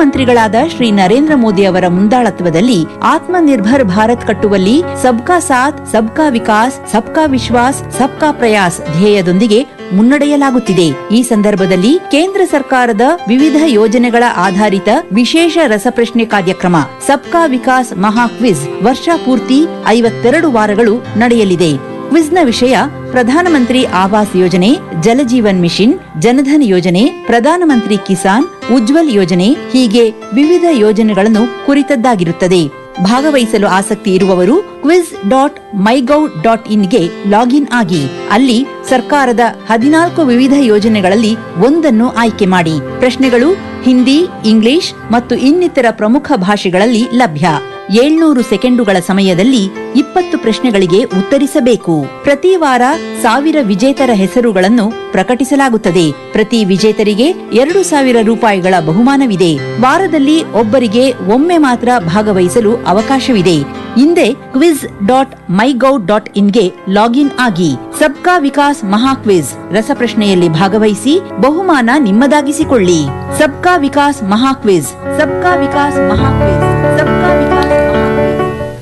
ಪ್ರಧಾನಮಂತ್ರಿಗಳಾದ ಶ್ರೀ ನರೇಂದ್ರ ಮೋದಿ ಅವರ ಮುಂದಾಳತ್ವದಲ್ಲಿ ಆತ್ಮನಿರ್ಭರ್ ಭಾರತ್ ಕಟ್ಟುವಲ್ಲಿ ಸಬ್ಕಾ ಸಾಥ್ ಸಬ್ಕಾ ವಿಕಾಸ್ ಸಬ್ಕಾ ವಿಶ್ವಾಸ್ ಸಬ್ಕಾ ಪ್ರಯಾಸ್ ಧ್ಯೇಯದೊಂದಿಗೆ ಮುನ್ನಡೆಯಲಾಗುತ್ತಿದೆ ಈ ಸಂದರ್ಭದಲ್ಲಿ ಕೇಂದ್ರ ಸರ್ಕಾರದ ವಿವಿಧ ಯೋಜನೆಗಳ ಆಧಾರಿತ ವಿಶೇಷ ರಸಪ್ರಶ್ನೆ ಕಾರ್ಯಕ್ರಮ ಸಬ್ಕಾ ವಿಕಾಸ್ ಮಹಾ ಕ್ವಿಜ್ ವರ್ಷ ಪೂರ್ತಿ ಐವತ್ತೆರಡು ವಾರಗಳು ನಡೆಯಲಿದೆ ಕ್ವಿಜ್ನ ವಿಷಯ ಪ್ರಧಾನಮಂತ್ರಿ ಆವಾಸ್ ಯೋಜನೆ ಜಲಜೀವನ್ ಮಿಷನ್ ಜನಧನ್ ಯೋಜನೆ ಪ್ರಧಾನಮಂತ್ರಿ ಕಿಸಾನ್ ಉಜ್ವಲ್ ಯೋಜನೆ ಹೀಗೆ ವಿವಿಧ ಯೋಜನೆಗಳನ್ನು ಕುರಿತದ್ದಾಗಿರುತ್ತದೆ ಭಾಗವಹಿಸಲು ಆಸಕ್ತಿ ಇರುವವರು ಕ್ವಿಜ್ ಡಾಟ್ ಮೈಗೌ ಡಾಟ್ ಇನ್ಗೆ ಲಾಗಿನ್ ಆಗಿ ಅಲ್ಲಿ ಸರ್ಕಾರದ ಹದಿನಾಲ್ಕು ವಿವಿಧ ಯೋಜನೆಗಳಲ್ಲಿ ಒಂದನ್ನು ಆಯ್ಕೆ ಮಾಡಿ ಪ್ರಶ್ನೆಗಳು ಹಿಂದಿ ಇಂಗ್ಲಿಷ್ ಮತ್ತು ಇನ್ನಿತರ ಪ್ರಮುಖ ಭಾಷೆಗಳಲ್ಲಿ ಲಭ್ಯ ಏಳ್ನೂರು ಸೆಕೆಂಡುಗಳ ಸಮಯದಲ್ಲಿ ಇಪ್ಪತ್ತು ಪ್ರಶ್ನೆಗಳಿಗೆ ಉತ್ತರಿಸಬೇಕು ಪ್ರತಿ ವಾರ ಸಾವಿರ ವಿಜೇತರ ಹೆಸರುಗಳನ್ನು ಪ್ರಕಟಿಸಲಾಗುತ್ತದೆ ಪ್ರತಿ ವಿಜೇತರಿಗೆ ಎರಡು ಸಾವಿರ ರೂಪಾಯಿಗಳ ಬಹುಮಾನವಿದೆ ವಾರದಲ್ಲಿ ಒಬ್ಬರಿಗೆ ಒಮ್ಮೆ ಮಾತ್ರ ಭಾಗವಹಿಸಲು ಅವಕಾಶವಿದೆ ಹಿಂದೆ ಕ್ವಿಜ್ ಡಾಟ್ ಮೈಗೌ ಡಾಟ್ ಇನ್ಗೆ ಲಾಗಿನ್ ಆಗಿ ಸಬ್ಕಾ ವಿಕಾಸ್ ಮಹಾ ಕ್ವಿಜ್ ರಸಪ್ರಶ್ನೆಯಲ್ಲಿ ಭಾಗವಹಿಸಿ ಬಹುಮಾನ ನಿಮ್ಮದಾಗಿಸಿಕೊಳ್ಳಿ ಸಬ್ಕಾ Vikas Maha quiz Sabka Vikas Maha quiz Sabka Vikas Maha quiz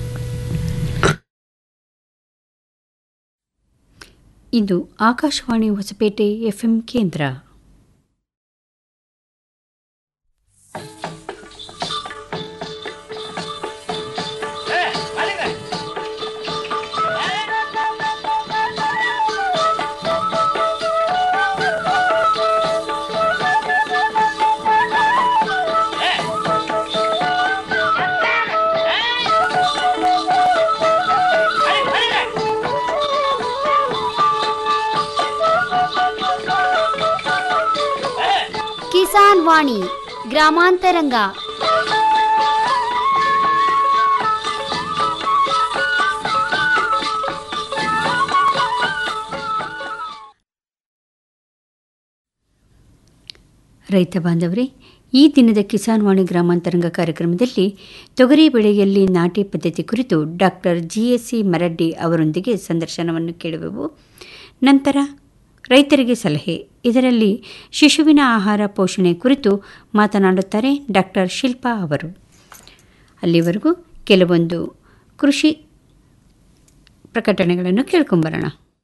ಇಂದು ಆಕಾಶವಾಣಿ ಹೊಸಪೇಟೆ ಎಫ್ಎಂ ಕೇಂದ್ರ ಕಿಸಾನ್ ವಾಣಿ ಗ್ರಾಮಾಂತರಂಗ ರೈತ ಬಾಂಧವರೇ ಈ ದಿನದ ಕಿಸಾನ್ ವಾಣಿ ಗ್ರಾಮಾಂತರಂಗ ಕಾರ್ಯಕ್ರಮದಲ್ಲಿ ತೊಗರಿ ಬೆಳೆಯಲ್ಲಿ ನಾಟಿ ಪದ್ಧತಿ ಕುರಿತು ಡಾಕ್ಟರ್ ಜಿಎಸ್ಸಿ ಮರಡ್ಡಿ ಅವರೊಂದಿಗೆ ಸಂದರ್ಶನವನ್ನು ಕೇಳುವೆವು ನಂತರ ರೈತರಿಗೆ ಸಲಹೆ ಇದರಲ್ಲಿ ಶಿಶುವಿನ ಆಹಾರ ಪೋಷಣೆ ಕುರಿತು ಮಾತನಾಡುತ್ತಾರೆ ಡಾಕ್ಟರ್ ಶಿಲ್ಪಾ ಅವರು ಅಲ್ಲಿವರೆಗೂ ಕೆಲವೊಂದು ಕೃಷಿ ಪ್ರಕಟಣೆಗಳನ್ನು ಕೇಳ್ಕೊಂಬರೋಣ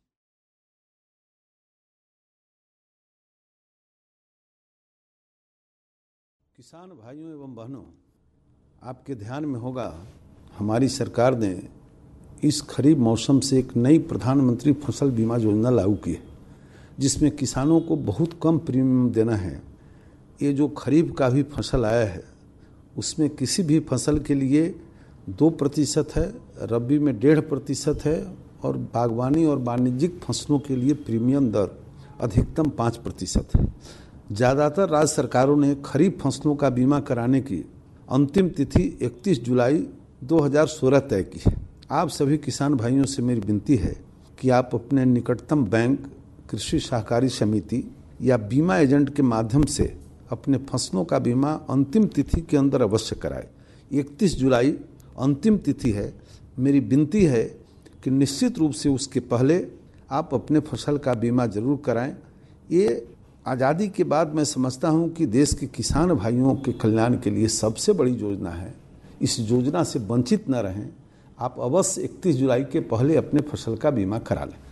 किसान भाइयों एवं बहनों आपके ध्यान में होगा हमारी सरकार ने इस खरीफ मौसम से एक नई प्रधानमंत्री फसल बीमा योजना लागू की है जिसमें किसानों को बहुत कम प्रीमियम देना है ये जो खरीफ का भी फसल आया है उसमें किसी भी फसल के लिए दो प्रतिशत है रबी में डेढ़ प्रतिशत है और बागवानी और वाणिज्यिक फसलों के लिए प्रीमियम दर अधिकतम पाँच प्रतिशत है ज़्यादातर राज्य सरकारों ने खरीफ फसलों का बीमा कराने की अंतिम तिथि 31 जुलाई 2016 तय की है आप सभी किसान भाइयों से मेरी विनती है कि आप अपने निकटतम बैंक कृषि सहकारी समिति या बीमा एजेंट के माध्यम से अपने फसलों का बीमा अंतिम तिथि के अंदर अवश्य कराएं 31 जुलाई अंतिम तिथि है मेरी विनती है कि निश्चित रूप से उसके पहले आप अपने फसल का बीमा जरूर कराएं ये आज़ादी के बाद मैं समझता हूँ कि देश के किसान भाइयों के कल्याण के लिए सबसे बड़ी योजना है इस योजना से वंचित न रहें आप अवश्य 31 जुलाई के पहले अपने फसल का बीमा करा लें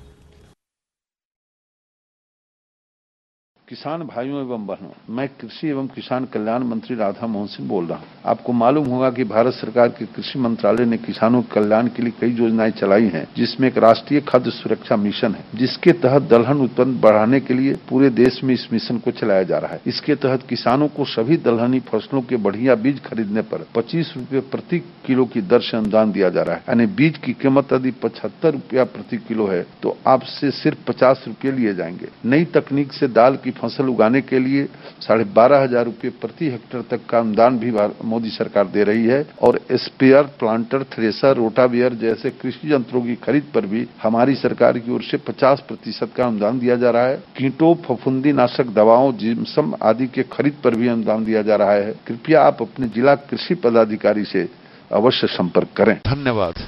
किसान भाइयों एवं बहनों मैं कृषि एवं किसान कल्याण मंत्री राधा मोहन सिंह बोल रहा हूं आपको मालूम होगा कि भारत सरकार के कृषि मंत्रालय ने किसानों के कल्याण के लिए कई योजनाएं चलाई हैं जिसमें एक राष्ट्रीय खाद्य सुरक्षा मिशन है जिसके तहत दलहन उत्पन्न बढ़ाने के लिए पूरे देश में इस मिशन को चलाया जा रहा है इसके तहत किसानों को सभी दलहनी फसलों के बढ़िया बीज खरीदने पर पच्चीस रूपए प्रति किलो की दर से अनुदान दिया जा रहा है यानी बीज की कीमत यदि पचहत्तर रूपया प्रति किलो है तो आपसे सिर्फ पचास रूपये लिए जाएंगे नई तकनीक से दाल की फसल उगाने के लिए साढ़े बारह हजार रूपये प्रति हेक्टेयर तक का अनुदान भी मोदी सरकार दे रही है और स्पेयर प्लांटर थ्रेसर रोटावियर जैसे कृषि यंत्रों की खरीद पर भी हमारी सरकार की ओर से 50 प्रतिशत का अनुदान दिया जा रहा है कीटों फफूंदी नाशक दवाओं जिम्सम आदि के खरीद पर भी अनुदान दिया जा रहा है कृपया आप अपने जिला कृषि पदाधिकारी से अवश्य संपर्क करें धन्यवाद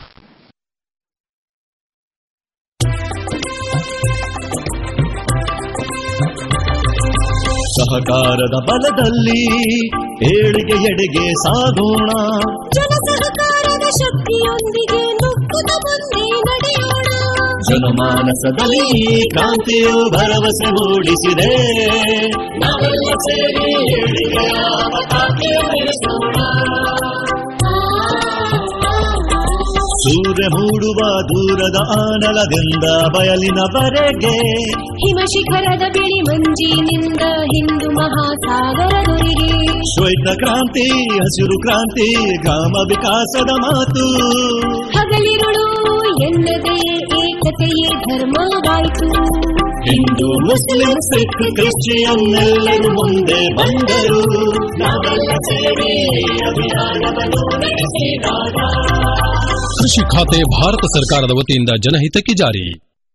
ಸಹಕಾರದ ಬಲದಲ್ಲಿ ಏಳಿಗೆ ಎಡೆಗೆ ಸಾಗೋಣ ಜನ ಸಹಕಾರದ ಶಕ್ತಿಯೊಂದಿಗೆ ನುಗ್ಗುತ್ತ ಮುಂದೆ ನಡೆಯೋಣ ಜನಮಾನಸದಲ್ಲಿ ಈ ಕ್ರಾಂತಿಯು ಭರವಸೆ ಮೂಡಿಸಿದೆ ನಾವೆಲ್ಲ ಸೇರಿ ಏಳಿಗೆಯ ಪತಾಕೆ ಬೆಳೆಸೋಣ ಸೂರ್ಯ ಮೂಡುವ ದೂರದ ಆನಲದಿಂದ ಬಯಲಿನವರೆಗೆ ಹಿಮ ಶಿಖರದ ಬಿಳಿ ಮಂಜಿನಿಂದ ಹಿಂದೂ ಮಹಾಸಾಗರದೊರೆಗೆ ಶ್ವೇತ ಕ್ರಾಂತಿ ಹಸಿರು ಕ್ರಾಂತಿ ಗ್ರಾಮ ವಿಕಾಸದ ಮಾತು ಹಗಲಿರುಳು ಎನ್ನದೇ ಏಕತೆಯೇ ಧರ್ಮವಾಯಿತು ಹಿಂದೂ ಮುಸ್ಲಿಂ ಸಿಖ್ ಕ್ರಿಶ್ಚಿಯನ್ ಎಲ್ಲರೂ ಮುಂದೆ ಬಂದರು ನಾವೆಲ್ಲ ಸೇರಿ ಅಭಿಯಾನವನ್ನು ನಡೆಸಿದಾಗ ಕೃಷಿ ಖಾತೆ ಭಾರತ ಸರ್ಕಾರದ ವತಿಯಿಂದ ಜನಹಿತಕ್ಕೆ ಜಾರಿ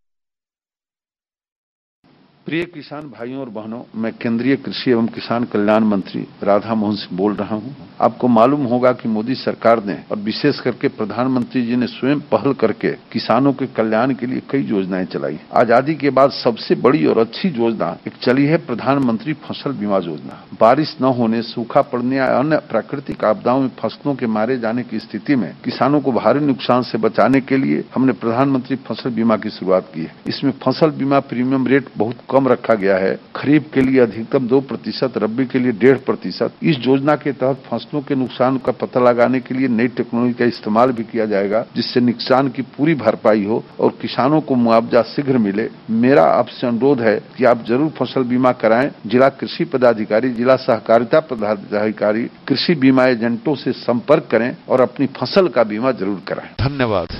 प्रिय किसान भाइयों और बहनों मैं केंद्रीय कृषि एवं किसान कल्याण मंत्री राधा मोहन सिंह बोल रहा हूं आपको मालूम होगा कि मोदी सरकार ने और विशेष करके प्रधानमंत्री जी ने स्वयं पहल करके किसानों के कल्याण के लिए कई योजनाएं चलाई आजादी के बाद सबसे बड़ी और अच्छी योजना एक चली है प्रधानमंत्री फसल बीमा योजना बारिश न होने सूखा पड़ने या अन्य प्राकृतिक आपदाओं में फसलों के मारे जाने की स्थिति में किसानों को भारी नुकसान से बचाने के लिए हमने प्रधानमंत्री फसल बीमा की शुरुआत की है इसमें फसल बीमा प्रीमियम रेट बहुत कम रखा गया है खरीफ के लिए अधिकतम दो प्रतिशत रबी के लिए डेढ़ प्रतिशत इस योजना के तहत फसलों के नुकसान का पता लगाने के लिए नई टेक्नोलॉजी का इस्तेमाल भी किया जाएगा जिससे नुकसान की पूरी भरपाई हो और किसानों को मुआवजा शीघ्र मिले मेरा आपसे अनुरोध है कि आप जरूर फसल बीमा कराएं जिला कृषि पदाधिकारी जिला सहकारिता पदाधिकारी कृषि बीमा एजेंटों से संपर्क करें और अपनी फसल का बीमा जरूर कराएं धन्यवाद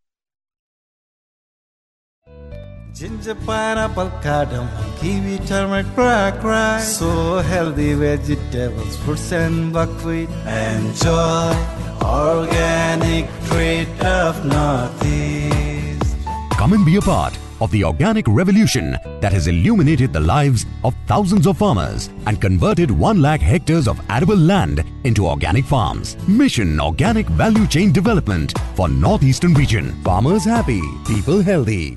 Ginger, pineapple, cardamom, kiwi, turmeric, black rice. So healthy vegetables, fruits and buckwheat. Enjoy organic treat of Northeast. Come and be a part of the organic revolution that has illuminated the lives of thousands of farmers and converted 1 lakh hectares of arable land into organic farms. Mission Organic Value Chain Development for Northeastern Region. Farmers happy, people healthy.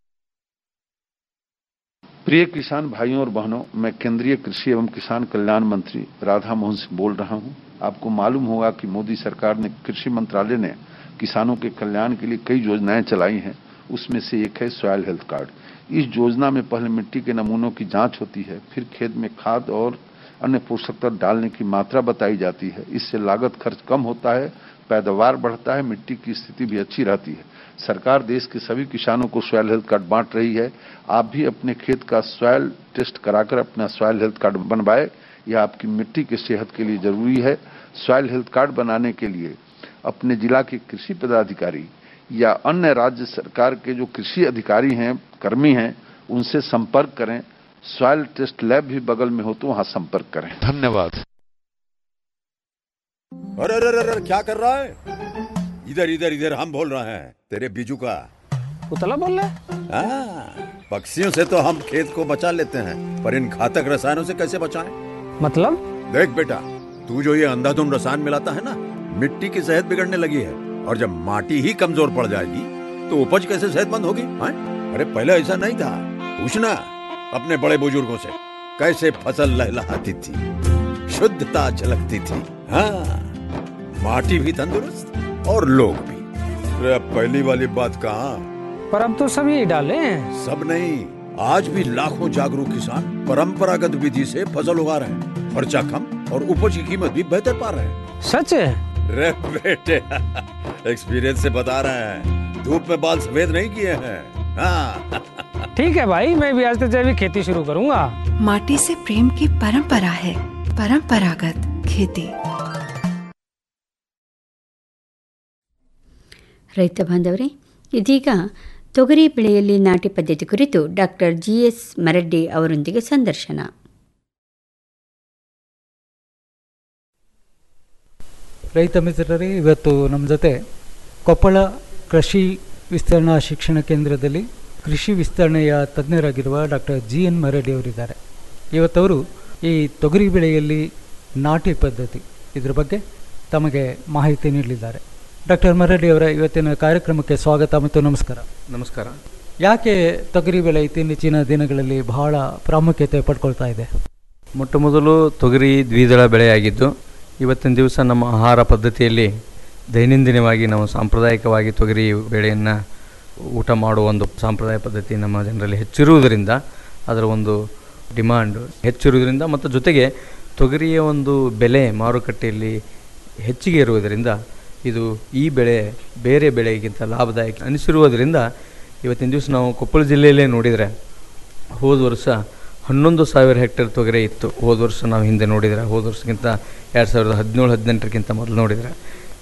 प्रिय किसान भाइयों और बहनों मैं केंद्रीय कृषि एवं किसान कल्याण मंत्री राधा मोहन सिंह बोल रहा हूं आपको मालूम होगा कि मोदी सरकार ने कृषि मंत्रालय ने किसानों के कल्याण के लिए कई योजनाएं चलाई हैं उसमें से एक है सॉयल हेल्थ कार्ड इस योजना में पहले मिट्टी के नमूनों की जांच होती है फिर खेत में खाद और अन्य पोषक तत्व डालने की मात्रा बताई जाती है इससे लागत खर्च कम होता है पैदावार बढ़ता है मिट्टी की स्थिति भी अच्छी रहती है सरकार देश के सभी किसानों को सॉयल हेल्थ कार्ड बांट रही है आप भी अपने खेत का सॉयल टेस्ट कराकर अपना सॉयल हेल्थ कार्ड बनवाए यह आपकी मिट्टी की सेहत के लिए जरूरी है सॉयल हेल्थ कार्ड बनाने के लिए अपने जिला के कृषि पदाधिकारी या अन्य राज्य सरकार के जो कृषि अधिकारी हैं कर्मी हैं उनसे संपर्क करें सॉयल टेस्ट लैब भी बगल में हो तो वहां संपर्क करें धन्यवाद अरे अरे अरे अरे, क्या कर रहा है इधर इधर इधर हम बोल रहे हैं तेरे बीजू का उतला बोल रहा है हाँ, पक्षियों से तो हम खेत को बचा लेते हैं पर इन घातक रसायनों से कैसे बचाएं? मतलब देख बेटा तू जो ये अंधाधुंध रसायन मिलाता है ना मिट्टी की सेहत बिगड़ने लगी है और जब माटी ही कमजोर पड़ जाएगी तो उपज कैसे सेहतमंद होगी हाँ? अरे पहले ऐसा नहीं था पूछना अपने बड़े बुजुर्गों से कैसे फसल लहलहाती थी शुद्धता झलकती थी हाँ माटी भी तंदुरुस्त और लोग भी अरे अब पहली वाली बात कहाँ पर अब तो सब यही डाले हैं सब नहीं आज भी लाखों जागरूक किसान परंपरागत विधि से फसल उगा रहे हैं खर्चा कम और उपज की कीमत भी बेहतर पा रहे हैं सच है रे बेटे एक्सपीरियंस से बता रहे हैं धूप में बाल सफेद नहीं किए हैं हाँ ठीक है भाई मैं भी आज से जैविक खेती शुरू करूंगा माटी से प्रेम की परंपरा है परंपरागत खेती ರೈತ ಬಾಂಧವರೇ ಇದೀಗ ತೊಗರಿ ಬೆಳೆಯಲ್ಲಿ ನಾಟಿ ಪದ್ಧತಿ ಕುರಿತು ಡಾಕ್ಟರ್ ಜಿ ಎಸ್ ಮರಡ್ಡಿ ಅವರೊಂದಿಗೆ ಸಂದರ್ಶನ ರೈತ ಮಿತ್ರರೇ ಇವತ್ತು ನಮ್ಮ ಜೊತೆ ಕೊಪ್ಪಳ ಕೃಷಿ ವಿಸ್ತರಣಾ ಶಿಕ್ಷಣ ಕೇಂದ್ರದಲ್ಲಿ ಕೃಷಿ ವಿಸ್ತರಣೆಯ ತಜ್ಞರಾಗಿರುವ ಡಾಕ್ಟರ್ ಜಿ ಎನ್ ಮರಡಿ ಅವರಿದ್ದಾರೆ ಇವತ್ತವರು ಈ ತೊಗರಿ ಬೆಳೆಯಲ್ಲಿ ನಾಟಿ ಪದ್ಧತಿ ಇದರ ಬಗ್ಗೆ ತಮಗೆ ಮಾಹಿತಿ ನೀಡಲಿದ್ದಾರೆ ಡಾಕ್ಟರ್ ಮರಡಿ ಅವರ ಇವತ್ತಿನ ಕಾರ್ಯಕ್ರಮಕ್ಕೆ ಸ್ವಾಗತ ಮತ್ತು ನಮಸ್ಕಾರ ನಮಸ್ಕಾರ ಯಾಕೆ ತೊಗರಿ ಬೆಳೆ ಇತ್ತೀಚಿನ ದಿನಗಳಲ್ಲಿ ಬಹಳ ಪ್ರಾಮುಖ್ಯತೆ ಪಡ್ಕೊಳ್ತಾ ಇದೆ ಮೊಟ್ಟ ಮೊದಲು ತೊಗರಿ ದ್ವಿದಳ ಬೆಳೆಯಾಗಿದ್ದು ಇವತ್ತಿನ ದಿವಸ ನಮ್ಮ ಆಹಾರ ಪದ್ಧತಿಯಲ್ಲಿ ದೈನಂದಿನವಾಗಿ ನಾವು ಸಾಂಪ್ರದಾಯಿಕವಾಗಿ ತೊಗರಿ ಬೆಳೆಯನ್ನು ಊಟ ಮಾಡುವ ಒಂದು ಸಾಂಪ್ರದಾಯ ಪದ್ಧತಿ ನಮ್ಮ ಜನರಲ್ಲಿ ಹೆಚ್ಚಿರುವುದರಿಂದ ಅದರ ಒಂದು ಡಿಮಾಂಡ್ ಹೆಚ್ಚಿರುವುದರಿಂದ ಮತ್ತು ಜೊತೆಗೆ ತೊಗರಿಯ ಒಂದು ಬೆಲೆ ಮಾರುಕಟ್ಟೆಯಲ್ಲಿ ಹೆಚ್ಚಿಗೆ ಇರುವುದರಿಂದ ಇದು ಈ ಬೆಳೆ ಬೇರೆ ಬೆಳೆಗಿಂತ ಲಾಭದಾಯಕ ಅನಿಸಿರುವುದರಿಂದ ಇವತ್ತಿನ ದಿವಸ ನಾವು ಕೊಪ್ಪಳ ಜಿಲ್ಲೆಯಲ್ಲೇ ನೋಡಿದರೆ ಹೋದ ವರ್ಷ ಹನ್ನೊಂದು ಸಾವಿರ ಹೆಕ್ಟೇರ್ ತೊಗರೆ ಇತ್ತು ಹೋದ ವರ್ಷ ನಾವು ಹಿಂದೆ ನೋಡಿದರೆ ಹೋದ ವರ್ಷಕ್ಕಿಂತ ಎರಡು ಸಾವಿರದ ಹದಿನೇಳು ಹದಿನೆಂಟರಕ್ಕಿಂತ ಮೊದಲು ನೋಡಿದರೆ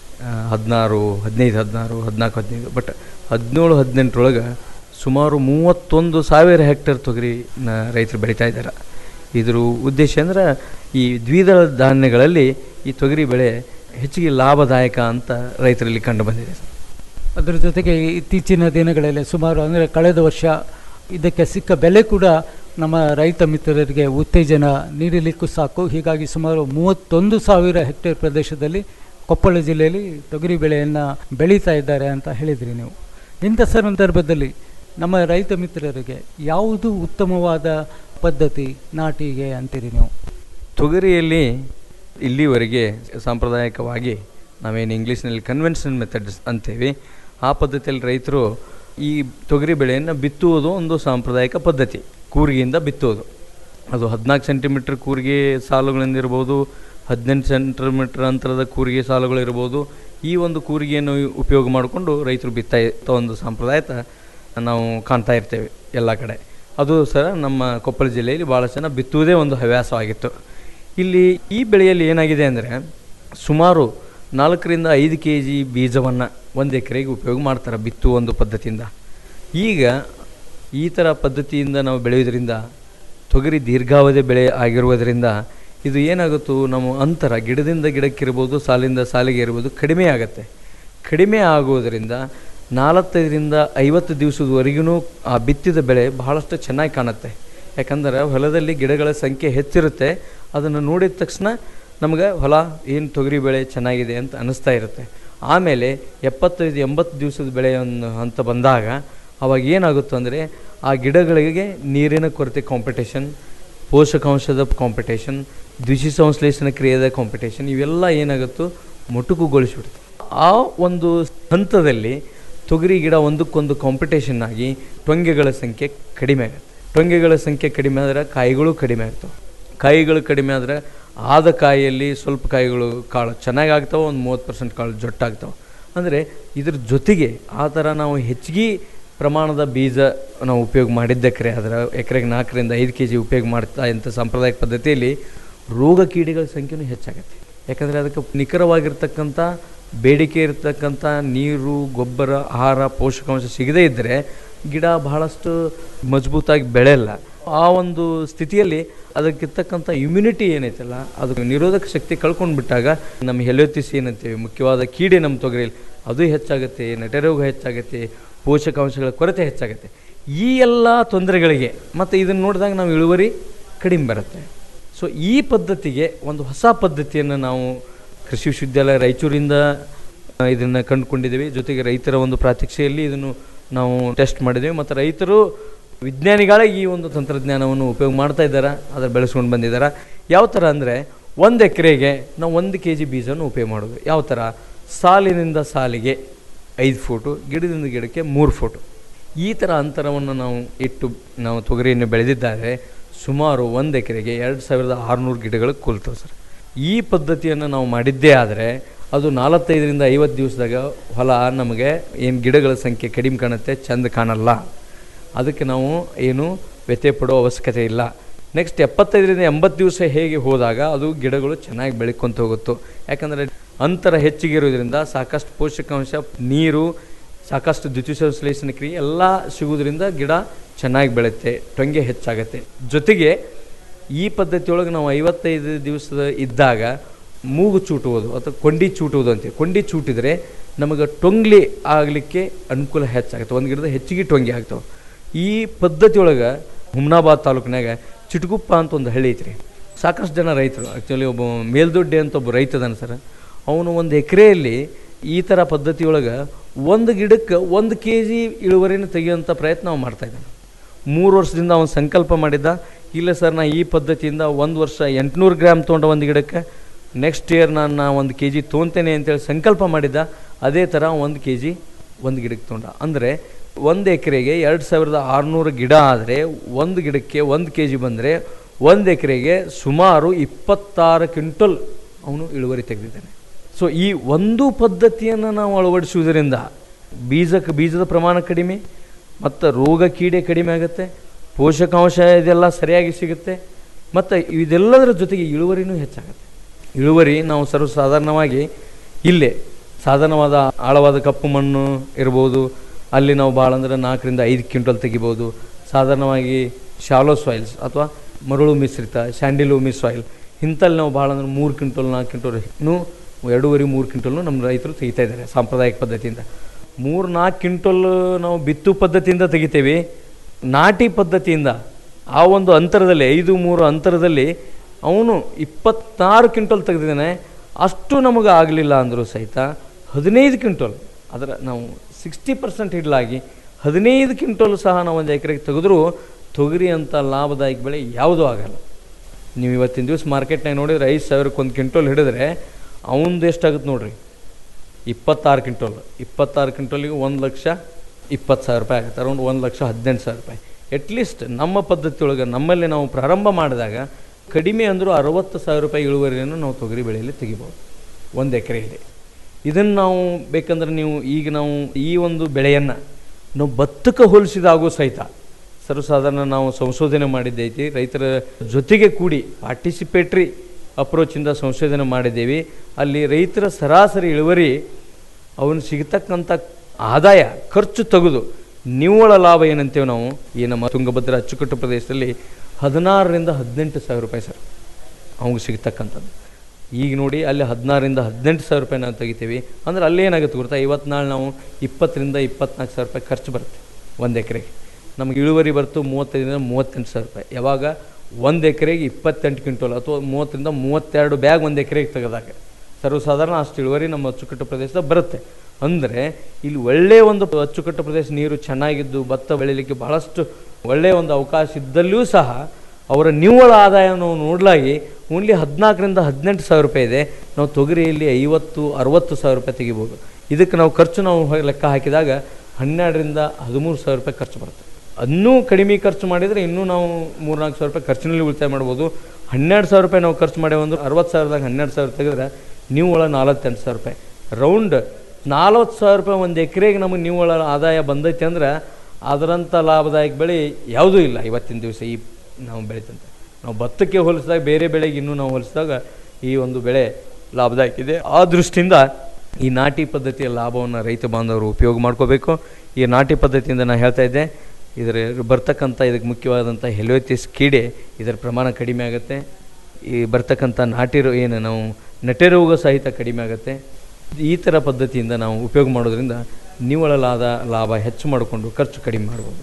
ಹದಿನಾರು ಹದಿನೈದು ಹದಿನಾರು ಹದಿನಾಲ್ಕು ಹದಿನೈದು ಬಟ್ ಹದಿನೇಳು ಹದಿನೆಂಟರೊಳಗೆ ಸುಮಾರು ಮೂವತ್ತೊಂದು ಸಾವಿರ ಹೆಕ್ಟೇರ್ ತೊಗರಿನ ರೈತರು ಬೆಳೀತಾ ಇದ್ದಾರೆ ಇದ್ರ ಉದ್ದೇಶ ಅಂದ್ರೆ ಈ ದ್ವಿದಳ ಧಾನ್ಯಗಳಲ್ಲಿ ಈ ತೊಗರಿ ಬೆಳೆ ಹೆಚ್ಚಿಗೆ ಲಾಭದಾಯಕ ಅಂತ ರೈತರಲ್ಲಿ ಕಂಡು ಬಂದಿದೆ ಅದರ ಜೊತೆಗೆ ಇತ್ತೀಚಿನ ದಿನಗಳಲ್ಲಿ ಸುಮಾರು ಅಂದರೆ ಕಳೆದ ವರ್ಷ ಇದಕ್ಕೆ ಸಿಕ್ಕ ಬೆಲೆ ಕೂಡ ನಮ್ಮ ರೈತ ಮಿತ್ರರಿಗೆ ಉತ್ತೇಜನ ನೀಡಲಿಕ್ಕೂ ಸಾಕು ಹೀಗಾಗಿ ಸುಮಾರು ಮೂವತ್ತೊಂದು ಸಾವಿರ ಹೆಕ್ಟೇರ್ ಪ್ರದೇಶದಲ್ಲಿ ಕೊಪ್ಪಳ ಜಿಲ್ಲೆಯಲ್ಲಿ ತೊಗರಿ ಬೆಳೆಯನ್ನು ಬೆಳೀತಾ ಇದ್ದಾರೆ ಅಂತ ಹೇಳಿದ್ರಿ ನೀವು ಇಂಥ ಸಂದರ್ಭದಲ್ಲಿ ನಮ್ಮ ರೈತ ಮಿತ್ರರಿಗೆ ಯಾವುದು ಉತ್ತಮವಾದ ಪದ್ಧತಿ ನಾಟಿಗೆ ಅಂತೀರಿ ನೀವು ತೊಗರಿಯಲ್ಲಿ ಇಲ್ಲಿವರೆಗೆ ಸಾಂಪ್ರದಾಯಿಕವಾಗಿ ನಾವೇನು ಇಂಗ್ಲೀಷ್ನಲ್ಲಿ ಕನ್ವೆನ್ಷನಲ್ ಮೆಥಡ್ಸ್ ಅಂತೇವೆ ಆ ಪದ್ಧತಿಯಲ್ಲಿ ರೈತರು ಈ ತೊಗರಿ ಬೆಳೆಯನ್ನು ಬಿತ್ತುವುದು ಒಂದು ಸಾಂಪ್ರದಾಯಿಕ ಪದ್ಧತಿ ಕೂರಿಗೆಯಿಂದ ಬಿತ್ತುವುದು ಅದು ಹದಿನಾಲ್ಕು ಸೆಂಟಿಮೀಟ್ರ್ ಕೂರಿಗೆ ಸಾಲುಗಳಿಂದ ಇರ್ಬೋದು ಹದಿನೆಂಟು ಸೆಂಟಿಮೀಟ್ರ್ ಅಂತರದ ಕೂರಿಗೆ ಸಾಲುಗಳಿರ್ಬೋದು ಈ ಒಂದು ಕೂರಿಗೆಯನ್ನು ಉಪಯೋಗ ಮಾಡಿಕೊಂಡು ರೈತರು ಬಿತ್ತಾ ಇತ್ತ ಒಂದು ಸಂಪ್ರದಾಯತ ನಾವು ಕಾಣ್ತಾ ಇರ್ತೇವೆ ಎಲ್ಲ ಕಡೆ ಅದು ಸಹ ನಮ್ಮ ಕೊಪ್ಪಳ ಜಿಲ್ಲೆಯಲ್ಲಿ ಭಾಳ ಜನ ಬಿತ್ತುವುದೇ ಒಂದು ಹವ್ಯಾಸವಾಗಿತ್ತು ಇಲ್ಲಿ ಈ ಬೆಳೆಯಲ್ಲಿ ಏನಾಗಿದೆ ಅಂದರೆ ಸುಮಾರು ನಾಲ್ಕರಿಂದ ಐದು ಕೆ ಜಿ ಬೀಜವನ್ನು ಒಂದು ಎಕರೆಗೆ ಉಪಯೋಗ ಮಾಡ್ತಾರೆ ಬಿತ್ತುವ ಒಂದು ಪದ್ಧತಿಯಿಂದ ಈಗ ಈ ಥರ ಪದ್ಧತಿಯಿಂದ ನಾವು ಬೆಳೆಯೋದ್ರಿಂದ ತೊಗರಿ ದೀರ್ಘಾವಧಿ ಬೆಳೆ ಆಗಿರುವುದರಿಂದ ಇದು ಏನಾಗುತ್ತೋ ನಮ್ಮ ಅಂತರ ಗಿಡದಿಂದ ಗಿಡಕ್ಕಿರ್ಬೋದು ಸಾಲಿಂದ ಸಾಲಿಗೆ ಇರ್ಬೋದು ಕಡಿಮೆ ಆಗುತ್ತೆ ಕಡಿಮೆ ಆಗುವುದರಿಂದ ನಾಲ್ವತ್ತೈದರಿಂದ ಐವತ್ತು ದಿವಸದವರೆಗೂ ಆ ಬಿತ್ತಿದ ಬೆಳೆ ಬಹಳಷ್ಟು ಚೆನ್ನಾಗಿ ಕಾಣುತ್ತೆ ಯಾಕಂದ್ರೆ ಹೊಲದಲ್ಲಿ ಗಿಡಗಳ ಸಂಖ್ಯೆ ಹೆಚ್ಚಿರುತ್ತೆ ಅದನ್ನು ನೋಡಿದ ತಕ್ಷಣ ನಮಗೆ ಹೊಲ ಏನು ತೊಗರಿ ಬೆಳೆ ಚೆನ್ನಾಗಿದೆ ಅಂತ ಅನ್ನಿಸ್ತಾ ಇರುತ್ತೆ ಆಮೇಲೆ ಎಪ್ಪತ್ತೈದು ಎಂಬತ್ತು ದಿವಸದ ಬೆಳೆ ಒಂದು ಹಂತ ಬಂದಾಗ ಅವಾಗ ಏನಾಗುತ್ತೆ ಅಂದರೆ ಆ ಗಿಡಗಳಿಗೆ ನೀರಿನ ಕೊರತೆ ಕಾಂಪಿಟೇಷನ್ ಪೋಷಕಾಂಶದ ಕಾಂಪಿಟೇಷನ್ ದ್ವಿತೀಯ ಸಂಶ್ಲೇಷಣ ಕ್ರಿಯೆದ ಕಾಂಪಿಟೇಷನ್ ಇವೆಲ್ಲ ಏನಾಗುತ್ತೋ ಮೊಟಕುಗೊಳಿಸ್ಬಿಡುತ್ತೆ ಆ ಒಂದು ಹಂತದಲ್ಲಿ ತೊಗರಿ ಗಿಡ ಒಂದಕ್ಕೊಂದು ಕಾಂಪಿಟೇಷನ್ ಆಗಿ ಟೊಂಗೆಗಳ ಸಂಖ್ಯೆ ಕಡಿಮೆ ಆಗುತ್ತೆ ಟೊಂಗೆಗಳ ಸಂಖ್ಯೆ ಕಡಿಮೆ ಆದರೆ ಕಾಯಿಗಳು ಕಡಿಮೆ ಆಗ್ತವೆ ಕಾಯಿಗಳು ಕಡಿಮೆ ಆದರೆ ಆದ ಕಾಯಿಯಲ್ಲಿ ಸ್ವಲ್ಪ ಕಾಯಿಗಳು ಕಾಳು ಚೆನ್ನಾಗಿ ಆಗ್ತಾವೆ ಒಂದು ಮೂವತ್ತು ಪರ್ಸೆಂಟ್ ಕಾಳು ಜೊಟ್ಟಾಗ್ತಾವೆ ಅಂದರೆ ಇದ್ರ ಜೊತೆಗೆ ಆ ಥರ ನಾವು ಹೆಚ್ಚಿಗೆ ಪ್ರಮಾಣದ ಬೀಜ ನಾವು ಉಪಯೋಗ ಮಾಡಿದ್ದಕ್ರೆ ಅದರ ಎಕರೆಗೆ ನಾಲ್ಕರಿಂದ ಐದು ಕೆ ಜಿ ಉಪಯೋಗ ಮಾಡ್ತಾ ಇಂಥ ಸಾಂಪ್ರದಾಯಿಕ ಪದ್ಧತಿಯಲ್ಲಿ ರೋಗ ಕೀಡೆಗಳ ಸಂಖ್ಯೆನೂ ಹೆಚ್ಚಾಗುತ್ತೆ ಯಾಕಂದರೆ ಅದಕ್ಕೆ ನಿಖರವಾಗಿರ್ತಕ್ಕಂಥ ಬೇಡಿಕೆ ಇರತಕ್ಕಂಥ ನೀರು ಗೊಬ್ಬರ ಆಹಾರ ಪೋಷಕಾಂಶ ಸಿಗದೇ ಇದ್ದರೆ ಗಿಡ ಬಹಳಷ್ಟು ಮಜಬೂತಾಗಿ ಬೆಳೆಯಲ್ಲ ಆ ಒಂದು ಸ್ಥಿತಿಯಲ್ಲಿ ಅದಕ್ಕಿರ್ತಕ್ಕಂಥ ಇಮ್ಯುನಿಟಿ ಏನೈತಲ್ಲ ಅದು ನಿರೋಧಕ ಶಕ್ತಿ ಕಳ್ಕೊಂಡು ಬಿಟ್ಟಾಗ ನಮ್ಮ ಹೆಲಿಯೋತಿಸ್ ಏನಂತೀವಿ ಮುಖ್ಯವಾದ ಕೀಡೆ ನಮ್ಮ ತೊಗರಿಯಲ್ಲಿ ಅದು ಹೆಚ್ಚಾಗುತ್ತೆ ನಟರೋಗ ಹೆಚ್ಚಾಗುತ್ತೆ ಪೋಷಕಾಂಶಗಳ ಕೊರತೆ ಹೆಚ್ಚಾಗುತ್ತೆ ಈ ಎಲ್ಲ ತೊಂದರೆಗಳಿಗೆ ಮತ್ತು ಇದನ್ನು ನೋಡಿದಾಗ ನಾವು ಇಳುವರಿ ಕಡಿಮೆ ಬರುತ್ತೆ ಸೊ ಈ ಪದ್ಧತಿಗೆ ಒಂದು ಹೊಸ ಪದ್ಧತಿಯನ್ನು ನಾವು ಕೃಷಿ ವಿಶ್ವವಿದ್ಯಾಲಯ ರಾಯಚೂರಿಂದ ಇದನ್ನು ಕಂಡುಕೊಂಡಿದ್ದೀವಿ ಜೊತೆಗೆ ರೈತರ ಒಂದು ಪ್ರಾತ್ಯಕ್ಷೆಯಲ್ಲಿ ಇದನ್ನು ನಾವು ಟೆಸ್ಟ್ ಮಾಡಿದ್ದೀವಿ ಮತ್ತು ರೈತರು ವಿಜ್ಞಾನಿಗಳೇ ಈ ಒಂದು ತಂತ್ರಜ್ಞಾನವನ್ನು ಉಪಯೋಗ ಮಾಡ್ತಾ ಇದ್ದಾರೆ ಅದನ್ನು ಬೆಳೆಸ್ಕೊಂಡು ಬಂದಿದ್ದಾರೆ ಯಾವ ಥರ ಅಂದರೆ ಒಂದು ಎಕರೆಗೆ ನಾವು ಒಂದು ಕೆ ಜಿ ಬೀಜವನ್ನು ಉಪಯೋಗ ಮಾಡೋದು ಯಾವ ಥರ ಸಾಲಿನಿಂದ ಸಾಲಿಗೆ ಐದು ಫೂಟು ಗಿಡದಿಂದ ಗಿಡಕ್ಕೆ ಮೂರು ಫೂಟು ಈ ಥರ ಅಂತರವನ್ನು ನಾವು ಇಟ್ಟು ನಾವು ತೊಗರಿಯನ್ನು ಬೆಳೆದಿದ್ದಾರೆ ಸುಮಾರು ಒಂದು ಎಕರೆಗೆ ಎರಡು ಸಾವಿರದ ಆರುನೂರು ಗಿಡಗಳು ಕೂಲ್ತವೆ ಸರ್ ಈ ಪದ್ಧತಿಯನ್ನು ನಾವು ಮಾಡಿದ್ದೇ ಆದರೆ ಅದು ನಾಲ್ವತ್ತೈದರಿಂದ ಐವತ್ತು ದಿವಸದಾಗ ಹೊಲ ನಮಗೆ ಏನು ಗಿಡಗಳ ಸಂಖ್ಯೆ ಕಡಿಮೆ ಕಾಣುತ್ತೆ ಚೆಂದ ಕಾಣಲ್ಲ ಅದಕ್ಕೆ ನಾವು ಏನು ವ್ಯತ್ಯಯ ಪಡೋ ಅವಶ್ಯಕತೆ ಇಲ್ಲ ನೆಕ್ಸ್ಟ್ ಎಪ್ಪತ್ತೈದರಿಂದ ಎಂಬತ್ತು ದಿವಸ ಹೇಗೆ ಹೋದಾಗ ಅದು ಗಿಡಗಳು ಚೆನ್ನಾಗಿ ಬೆಳ್ಕೊಂತ ಹೋಗುತ್ತೋ ಯಾಕಂದರೆ ಅಂತರ ಹೆಚ್ಚಿಗೆ ಇರೋದ್ರಿಂದ ಸಾಕಷ್ಟು ಪೋಷಕಾಂಶ ನೀರು ಸಾಕಷ್ಟು ದ್ವಿತೀಯ ಸಂಶ್ಲೇಷಣ ಕ್ರಿಯೆ ಎಲ್ಲ ಸಿಗೋದ್ರಿಂದ ಗಿಡ ಚೆನ್ನಾಗಿ ಬೆಳೆಯುತ್ತೆ ಟೊಂಗೆ ಹೆಚ್ಚಾಗತ್ತೆ ಜೊತೆಗೆ ಈ ಪದ್ಧತಿಯೊಳಗೆ ನಾವು ಐವತ್ತೈದು ದಿವಸದ ಇದ್ದಾಗ ಮೂಗು ಚೂಟುವುದು ಅಥವಾ ಕೊಂಡಿ ಚೂಟುವುದು ಅಂತೀವಿ ಕೊಂಡಿ ಚೂಟಿದರೆ ನಮಗೆ ಟೊಂಗ್ಲಿ ಆಗಲಿಕ್ಕೆ ಅನುಕೂಲ ಹೆಚ್ಚಾಗುತ್ತೆ ಒಂದು ಗಿಡದ ಹೆಚ್ಚಿಗೆ ಟೊಂಗಿ ಆಗ್ತಾವೆ ಈ ಪದ್ಧತಿಯೊಳಗೆ ಹುಮ್ನಾಬಾದ್ ತಾಲೂಕಿನಾಗ ಚಿಟಗುಪ್ಪ ಅಂತ ಒಂದು ಹಳ್ಳಿ ಐತ್ರಿ ಸಾಕಷ್ಟು ಜನ ರೈತರು ಆ್ಯಕ್ಚುಲಿ ಒಬ್ಬ ಮೇಲ್ದೊಡ್ಡೆ ಅಂತ ಒಬ್ಬ ರೈತ ಅದಾನ ಸರ್ ಅವನು ಒಂದು ಎಕರೆಯಲ್ಲಿ ಈ ಥರ ಪದ್ಧತಿಯೊಳಗೆ ಒಂದು ಗಿಡಕ್ಕೆ ಒಂದು ಕೆ ಜಿ ಇಳುವರಿನ ತೆಗೆಯುವಂಥ ಪ್ರಯತ್ನ ಅವ್ನು ಮಾಡ್ತಾಯಿದ್ದಾನೆ ಮೂರು ವರ್ಷದಿಂದ ಅವನು ಸಂಕಲ್ಪ ಮಾಡಿದ್ದ ಇಲ್ಲ ಸರ್ ನಾ ಈ ಪದ್ಧತಿಯಿಂದ ಒಂದು ವರ್ಷ ಎಂಟುನೂರು ಗ್ರಾಮ್ ತೊಗೊಂಡ ಒಂದು ಗಿಡಕ್ಕೆ ನೆಕ್ಸ್ಟ್ ಇಯರ್ ನಾನು ನಾ ಒಂದು ಕೆ ಜಿ ತೊಗೊತೇನೆ ಅಂತೇಳಿ ಸಂಕಲ್ಪ ಮಾಡಿದ್ದ ಅದೇ ಥರ ಒಂದು ಕೆ ಜಿ ಒಂದು ಗಿಡಕ್ಕೆ ತೊಗೊಂಡ ಅಂದರೆ ಒಂದು ಎಕರೆಗೆ ಎರಡು ಸಾವಿರದ ಆರುನೂರು ಗಿಡ ಆದರೆ ಒಂದು ಗಿಡಕ್ಕೆ ಒಂದು ಕೆ ಜಿ ಬಂದರೆ ಒಂದು ಎಕರೆಗೆ ಸುಮಾರು ಇಪ್ಪತ್ತಾರು ಕ್ವಿಂಟಲ್ ಅವನು ಇಳುವರಿ ತೆಗೆದಿದ್ದಾನೆ ಸೊ ಈ ಒಂದು ಪದ್ಧತಿಯನ್ನು ನಾವು ಅಳವಡಿಸುವುದರಿಂದ ಬೀಜಕ್ಕೆ ಬೀಜದ ಪ್ರಮಾಣ ಕಡಿಮೆ ಮತ್ತು ರೋಗ ಕೀಡೆ ಕಡಿಮೆ ಆಗುತ್ತೆ ಪೋಷಕಾಂಶ ಇದೆಲ್ಲ ಸರಿಯಾಗಿ ಸಿಗುತ್ತೆ ಮತ್ತು ಇದೆಲ್ಲದರ ಜೊತೆಗೆ ಇಳುವರಿನೂ ಹೆಚ್ಚಾಗುತ್ತೆ ಇಳುವರಿ ನಾವು ಸರ್ವಸಾಧಾರಣವಾಗಿ ಇಲ್ಲೇ ಸಾಧಾರಣವಾದ ಆಳವಾದ ಕಪ್ಪು ಮಣ್ಣು ಇರ್ಬೋದು ಅಲ್ಲಿ ನಾವು ಭಾಳ ಅಂದರೆ ನಾಲ್ಕರಿಂದ ಐದು ಕ್ವಿಂಟಲ್ ತೆಗಿಬೋದು ಸಾಧಾರಣವಾಗಿ ಶಾಲೋ ಸಾಯಿಲ್ಸ್ ಅಥವಾ ಮರಳು ಮಿಶ್ರಿತ ಸ್ಯಾಂಡಿಲೂಮಿ ಸಾಯಿಲ್ ಇಂಥಲ್ಲಿ ನಾವು ಭಾಳ ಅಂದ್ರೆ ಮೂರು ಕ್ವಿಂಟಲ್ ನಾಲ್ಕು ಕ್ವಿಂಟಲ್ ಇನ್ನೂ ಎರಡೂವರೆ ಮೂರು ಕ್ವಿಂಟಲ್ನು ನಮ್ಮ ರೈತರು ತೆಗಿತಾ ಇದ್ದಾರೆ ಸಾಂಪ್ರದಾಯಿಕ ಪದ್ಧತಿಯಿಂದ ಮೂರು ನಾಲ್ಕು ಕ್ವಿಂಟಲ್ ನಾವು ಬಿತ್ತು ಪದ್ಧತಿಯಿಂದ ತೆಗಿತೇವೆ ನಾಟಿ ಪದ್ಧತಿಯಿಂದ ಆ ಒಂದು ಅಂತರದಲ್ಲಿ ಐದು ಮೂರು ಅಂತರದಲ್ಲಿ ಅವನು ಇಪ್ಪತ್ತಾರು ಕ್ವಿಂಟಲ್ ತೆಗೆದಿದ್ದಾನೆ ಅಷ್ಟು ನಮಗೆ ಆಗಲಿಲ್ಲ ಅಂದರೂ ಸಹಿತ ಹದಿನೈದು ಕ್ವಿಂಟಲ್ ಅದರ ನಾವು ಸಿಕ್ಸ್ಟಿ ಪರ್ಸೆಂಟ್ ಇಡಲಾಗಿ ಹದಿನೈದು ಕ್ವಿಂಟಲ್ ಸಹ ನಾವು ಒಂದು ಎಕರೆಗೆ ತೆಗೆದ್ರೂ ತೊಗರಿ ಅಂತ ಲಾಭದಾಯಕ ಬೆಳೆ ಯಾವುದೂ ಆಗಲ್ಲ ನೀವು ಇವತ್ತಿನ ದಿವಸ ಮಾರ್ಕೆಟ್ನಾಗ ನೋಡಿದ್ರೆ ಐದು ಸಾವಿರಕ್ಕೆ ಒಂದು ಕ್ವಿಂಟಲ್ ಹಿಡಿದ್ರೆ ಅವನದು ಎಷ್ಟಾಗುತ್ತೆ ನೋಡ್ರಿ ಇಪ್ಪತ್ತಾರು ಕ್ವಿಂಟಲ್ ಇಪ್ಪತ್ತಾರು ಕ್ವಿಂಟಲಿಗೆ ಒಂದು ಲಕ್ಷ ಇಪ್ಪತ್ತು ಸಾವಿರ ರೂಪಾಯಿ ಆಗುತ್ತೆ ಅರೌಂಡ್ ಒಂದು ಲಕ್ಷ ಹದಿನೆಂಟು ಸಾವಿರ ರೂಪಾಯಿ ಅಟ್ಲೀಸ್ಟ್ ನಮ್ಮ ಪದ್ಧತಿ ಒಳಗೆ ನಮ್ಮಲ್ಲಿ ನಾವು ಪ್ರಾರಂಭ ಮಾಡಿದಾಗ ಕಡಿಮೆ ಅಂದರೂ ಅರವತ್ತು ಸಾವಿರ ರೂಪಾಯಿ ಇಳುವರಿಯನ್ನು ನಾವು ತೊಗರಿ ಬೆಳೆಯಲ್ಲಿ ತೆಗಿಬೋದು ಒಂದು ಎಕರೆಯಲ್ಲಿ ಇದನ್ನು ನಾವು ಬೇಕಂದ್ರೆ ನೀವು ಈಗ ನಾವು ಈ ಒಂದು ಬೆಳೆಯನ್ನು ನಾವು ಭತ್ತಕ್ಕೆ ಹೋಲಿಸಿದಾಗೂ ಸಹಿತ ಸರ್ವಸಾಧಾರಣ ನಾವು ಸಂಶೋಧನೆ ಮಾಡಿದ್ದೈತಿ ರೈತರ ಜೊತೆಗೆ ಕೂಡಿ ಪಾರ್ಟಿಸಿಪೇಟ್ರಿ ಅಪ್ರೋಚಿಂದ ಸಂಶೋಧನೆ ಮಾಡಿದ್ದೇವೆ ಅಲ್ಲಿ ರೈತರ ಸರಾಸರಿ ಇಳುವರಿ ಅವನು ಸಿಗತಕ್ಕಂಥ ಆದಾಯ ಖರ್ಚು ತೆಗೆದು ನಿವ್ವಳ ಲಾಭ ಏನಂತೇವೆ ನಾವು ಈ ನಮ್ಮ ತುಂಗಭದ್ರಾ ಅಚ್ಚುಕಟ್ಟು ಪ್ರದೇಶದಲ್ಲಿ ಹದಿನಾರರಿಂದ ಹದಿನೆಂಟು ಸಾವಿರ ರೂಪಾಯಿ ಸರ್ ಅವ್ಗೆ ಸಿಗ್ತಕ್ಕಂಥದ್ದು ಈಗ ನೋಡಿ ಅಲ್ಲಿ ಹದಿನಾರರಿಂದ ಹದಿನೆಂಟು ಸಾವಿರ ರೂಪಾಯಿ ನಾವು ತೆಗಿತೀವಿ ಅಂದ್ರೆ ಅಲ್ಲಿ ಏನಾಗುತ್ತೆ ಗೊತ್ತಾ ಇವತ್ತು ನಾಳೆ ನಾವು ಇಪ್ಪತ್ತರಿಂದ ಇಪ್ಪತ್ನಾಲ್ಕು ಸಾವಿರ ರೂಪಾಯಿ ಖರ್ಚು ಬರುತ್ತೆ ಒಂದು ಎಕರೆಗೆ ನಮಗೆ ಇಳುವರಿ ಬರ್ತು ಮೂವತ್ತೈದರಿಂದ ಮೂವತ್ತೆಂಟು ಸಾವಿರ ರೂಪಾಯಿ ಯಾವಾಗ ಒಂದು ಎಕರೆಗೆ ಇಪ್ಪತ್ತೆಂಟು ಕ್ವಿಂಟಲ್ ಅಥವಾ ಮೂವತ್ತರಿಂದ ಮೂವತ್ತೆರಡು ಬ್ಯಾಗ್ ಒಂದು ಎಕರೆಗೆ ತೆಗೆದಾಗ ಸರ್ವಸಾಧಾರಣ ಅಷ್ಟು ಇಳುವರಿ ನಮ್ಮ ಅಚ್ಚುಕಟ್ಟು ಪ್ರದೇಶದಾಗ ಬರುತ್ತೆ ಅಂದರೆ ಇಲ್ಲಿ ಒಳ್ಳೆಯ ಒಂದು ಅಚ್ಚುಕಟ್ಟು ಪ್ರದೇಶ ನೀರು ಚೆನ್ನಾಗಿದ್ದು ಭತ್ತ ಬೆಳೀಲಿಕ್ಕೆ ಬಹಳಷ್ಟು ಒಳ್ಳೆಯ ಒಂದು ಅವಕಾಶ ಇದ್ದಲ್ಲಿಯೂ ಸಹ ಅವರ ನಿವ್ವಳ ಆದಾಯವನ್ನು ನೋಡಲಾಗಿ ಓನ್ಲಿ ಹದಿನಾಲ್ಕರಿಂದ ಹದಿನೆಂಟು ಸಾವಿರ ರೂಪಾಯಿ ಇದೆ ನಾವು ತೊಗರಿಯಲ್ಲಿ ಐವತ್ತು ಅರವತ್ತು ಸಾವಿರ ರೂಪಾಯಿ ತೆಗಿಬೋದು ಇದಕ್ಕೆ ನಾವು ಖರ್ಚು ನಾವು ಲೆಕ್ಕ ಹಾಕಿದಾಗ ಹನ್ನೆರಡರಿಂದ ಹದಿಮೂರು ಸಾವಿರ ರೂಪಾಯಿ ಖರ್ಚು ಬರುತ್ತೆ ಅದನ್ನೂ ಕಡಿಮೆ ಖರ್ಚು ಮಾಡಿದರೆ ಇನ್ನೂ ನಾವು ಮೂರ್ನಾಲ್ಕು ಸಾವಿರ ರೂಪಾಯಿ ಖರ್ಚಿನಲ್ಲಿ ಉಳಿತಾಯ ಮಾಡ್ಬೋದು ಹನ್ನೆರಡು ಸಾವಿರ ರೂಪಾಯಿ ನಾವು ಖರ್ಚು ಮಾಡೇವು ಅಂದ್ರೆ ಅರವತ್ತು ಸಾವಿರದಾಗ ಹನ್ನೆರಡು ಸಾವಿರ ತೆಗೆದ್ರೆ ನೀವು ಒಳ ನಲವತ್ತೆಂಟು ಸಾವಿರ ರೂಪಾಯಿ ರೌಂಡ್ ನಲ್ವತ್ತು ಸಾವಿರ ರೂಪಾಯಿ ಒಂದು ಎಕರೆಗೆ ನಮಗೆ ನಿವ್ವಳ ಆದಾಯ ಬಂದೈತೆ ಅಂದ್ರೆ ಅದರಂಥ ಲಾಭದಾಯಕ ಬೆಳೆ ಯಾವುದೂ ಇಲ್ಲ ಇವತ್ತಿನ ದಿವಸ ಈ ನಾವು ಬೆಳಿತಂತೆ ನಾವು ಭತ್ತಕ್ಕೆ ಹೋಲಿಸಿದಾಗ ಬೇರೆ ಬೆಳೆಗೆ ಇನ್ನೂ ನಾವು ಹೋಲಿಸಿದಾಗ ಈ ಒಂದು ಬೆಳೆ ಲಾಭದಾಯಕ ಇದೆ ಆ ದೃಷ್ಟಿಯಿಂದ ಈ ನಾಟಿ ಪದ್ಧತಿಯ ಲಾಭವನ್ನು ರೈತ ಬಾಂಧವರು ಉಪಯೋಗ ಮಾಡ್ಕೋಬೇಕು ಈ ನಾಟಿ ಪದ್ಧತಿಯಿಂದ ನಾನು ಹೇಳ್ತಾ ಇದ್ದೆ ಇದರ ಬರ್ತಕ್ಕಂಥ ಇದಕ್ಕೆ ಮುಖ್ಯವಾದಂಥ ಹೆಲೋತಿಸ್ ಕೀಡೆ ಇದರ ಪ್ರಮಾಣ ಕಡಿಮೆ ಆಗುತ್ತೆ ಈ ಬರ್ತಕ್ಕಂಥ ನಾಟಿ ರೋ ಏನು ನಾವು ನಟೆ ರೋಗ ಸಹಿತ ಕಡಿಮೆ ಆಗುತ್ತೆ ಈ ಥರ ಪದ್ಧತಿಯಿಂದ ನಾವು ಉಪಯೋಗ ಮಾಡೋದ್ರಿಂದ ನಿವ್ವಳಲಾದ ಲಾಭ ಹೆಚ್ಚು ಮಾಡಿಕೊಂಡು ಖರ್ಚು ಕಡಿಮೆ ಮಾಡ್ಬೋದು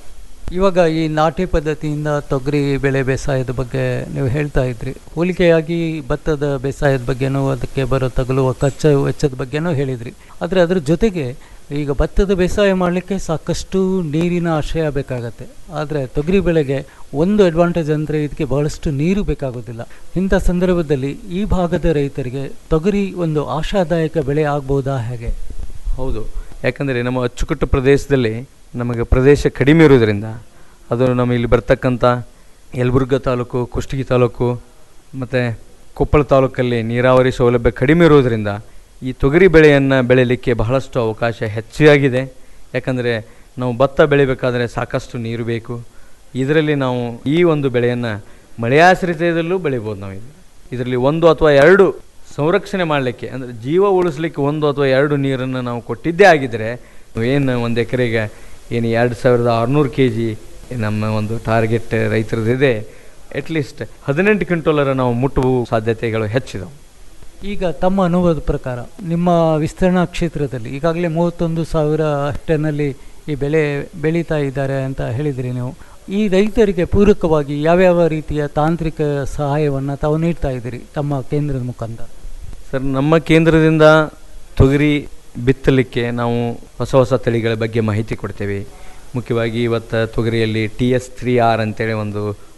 ಇವಾಗ ಈ ನಾಟಿ ಪದ್ಧತಿಯಿಂದ ತೊಗರಿ ಬೆಳೆ ಬೇಸಾಯದ ಬಗ್ಗೆ ನೀವು ಹೇಳ್ತಾ ಇದ್ರಿ ಹೋಲಿಕೆಯಾಗಿ ಭತ್ತದ ಬೇಸಾಯದ ಬಗ್ಗೆನೂ ಅದಕ್ಕೆ ಬರೋ ತಗಲುವ ಖರ್ಚು ವೆಚ್ಚದ ಬಗ್ಗೆನೂ ಹೇಳಿದ್ರಿ ಆದರೆ ಅದ್ರ ಜೊತೆಗೆ ಈಗ ಭತ್ತದ ಬೇಸಾಯ ಮಾಡಲಿಕ್ಕೆ ಸಾಕಷ್ಟು ನೀರಿನ ಆಶ್ರಯ ಬೇಕಾಗತ್ತೆ ಆದರೆ ತೊಗರಿ ಬೆಳೆಗೆ ಒಂದು ಅಡ್ವಾಂಟೇಜ್ ಅಂದರೆ ಇದಕ್ಕೆ ಬಹಳಷ್ಟು ನೀರು ಬೇಕಾಗೋದಿಲ್ಲ ಇಂಥ ಸಂದರ್ಭದಲ್ಲಿ ಈ ಭಾಗದ ರೈತರಿಗೆ ತೊಗರಿ ಒಂದು ಆಶಾದಾಯಕ ಬೆಳೆ ಆಗ್ಬೋದಾ ಹೇಗೆ ಹೌದು ಯಾಕಂದರೆ ನಮ್ಮ ಅಚ್ಚುಕಟ್ಟು ಪ್ರದೇಶದಲ್ಲಿ ನಮಗೆ ಪ್ರದೇಶ ಕಡಿಮೆ ಇರೋದ್ರಿಂದ ಅದು ನಮ್ಮ ಇಲ್ಲಿ ಬರ್ತಕ್ಕಂಥ ಯಲಬುರ್ಗ ತಾಲೂಕು ಕುಷ್ಟಗಿ ತಾಲೂಕು ಮತ್ತು ಕೊಪ್ಪಳ ತಾಲೂಕಲ್ಲಿ ನೀರಾವರಿ ಸೌಲಭ್ಯ ಕಡಿಮೆ ಇರೋದ್ರಿಂದ ಈ ತೊಗರಿ ಬೆಳೆಯನ್ನು ಬೆಳೀಲಿಕ್ಕೆ ಬಹಳಷ್ಟು ಅವಕಾಶ ಹೆಚ್ಚಾಗಿದೆ ಯಾಕಂದರೆ ನಾವು ಭತ್ತ ಬೆಳಿಬೇಕಾದ್ರೆ ಸಾಕಷ್ಟು ನೀರು ಬೇಕು ಇದರಲ್ಲಿ ನಾವು ಈ ಒಂದು ಬೆಳೆಯನ್ನು ಮಳೆಯಾಶ್ರಿತದಲ್ಲೂ ಬೆಳಿಬೋದು ನಾವು ಇದು ಇದರಲ್ಲಿ ಒಂದು ಅಥವಾ ಎರಡು ಸಂರಕ್ಷಣೆ ಮಾಡಲಿಕ್ಕೆ ಅಂದರೆ ಜೀವ ಉಳಿಸ್ಲಿಕ್ಕೆ ಒಂದು ಅಥವಾ ಎರಡು ನೀರನ್ನು ನಾವು ಕೊಟ್ಟಿದ್ದೇ ಆಗಿದ್ದರೆ ಏನು ಒಂದು ಎಕರೆಗೆ ಏನು ಎರಡು ಸಾವಿರದ ಆರುನೂರು ಕೆ ಜಿ ನಮ್ಮ ಒಂದು ಟಾರ್ಗೆಟ್ ರೈತರದಿದೆ ಅಟ್ಲೀಸ್ಟ್ ಹದಿನೆಂಟು ಕ್ವಿಂಟಲರ ನಾವು ಮುಟ್ಟುವ ಸಾಧ್ಯತೆಗಳು ಹೆಚ್ಚಿದವು ಈಗ ತಮ್ಮ ಅನುಭವದ ಪ್ರಕಾರ ನಿಮ್ಮ ವಿಸ್ತರಣಾ ಕ್ಷೇತ್ರದಲ್ಲಿ ಈಗಾಗಲೇ ಮೂವತ್ತೊಂದು ಸಾವಿರ ಟನ್ನಲ್ಲಿ ಈ ಬೆಳೆ ಬೆಳೀತಾ ಇದ್ದಾರೆ ಅಂತ ಹೇಳಿದ್ರಿ ನೀವು ಈ ರೈತರಿಗೆ ಪೂರಕವಾಗಿ ಯಾವ್ಯಾವ ರೀತಿಯ ತಾಂತ್ರಿಕ ಸಹಾಯವನ್ನು ತಾವು ನೀಡ್ತಾ ಇದ್ದೀರಿ ತಮ್ಮ ಕೇಂದ್ರದ ಮುಖಾಂತರ ಸರ್ ನಮ್ಮ ಕೇಂದ್ರದಿಂದ ತೊಗರಿ ಬಿತ್ತಲಿಕ್ಕೆ ನಾವು ಹೊಸ ಹೊಸ ತಳಿಗಳ ಬಗ್ಗೆ ಮಾಹಿತಿ ಕೊಡ್ತೇವೆ ಮುಖ್ಯವಾಗಿ ಇವತ್ತು ತೊಗರಿಯಲ್ಲಿ ಟಿ ಎಸ್ ತ್ರೀ ಆರ್ ಅಂತೇಳಿ ಒಂದು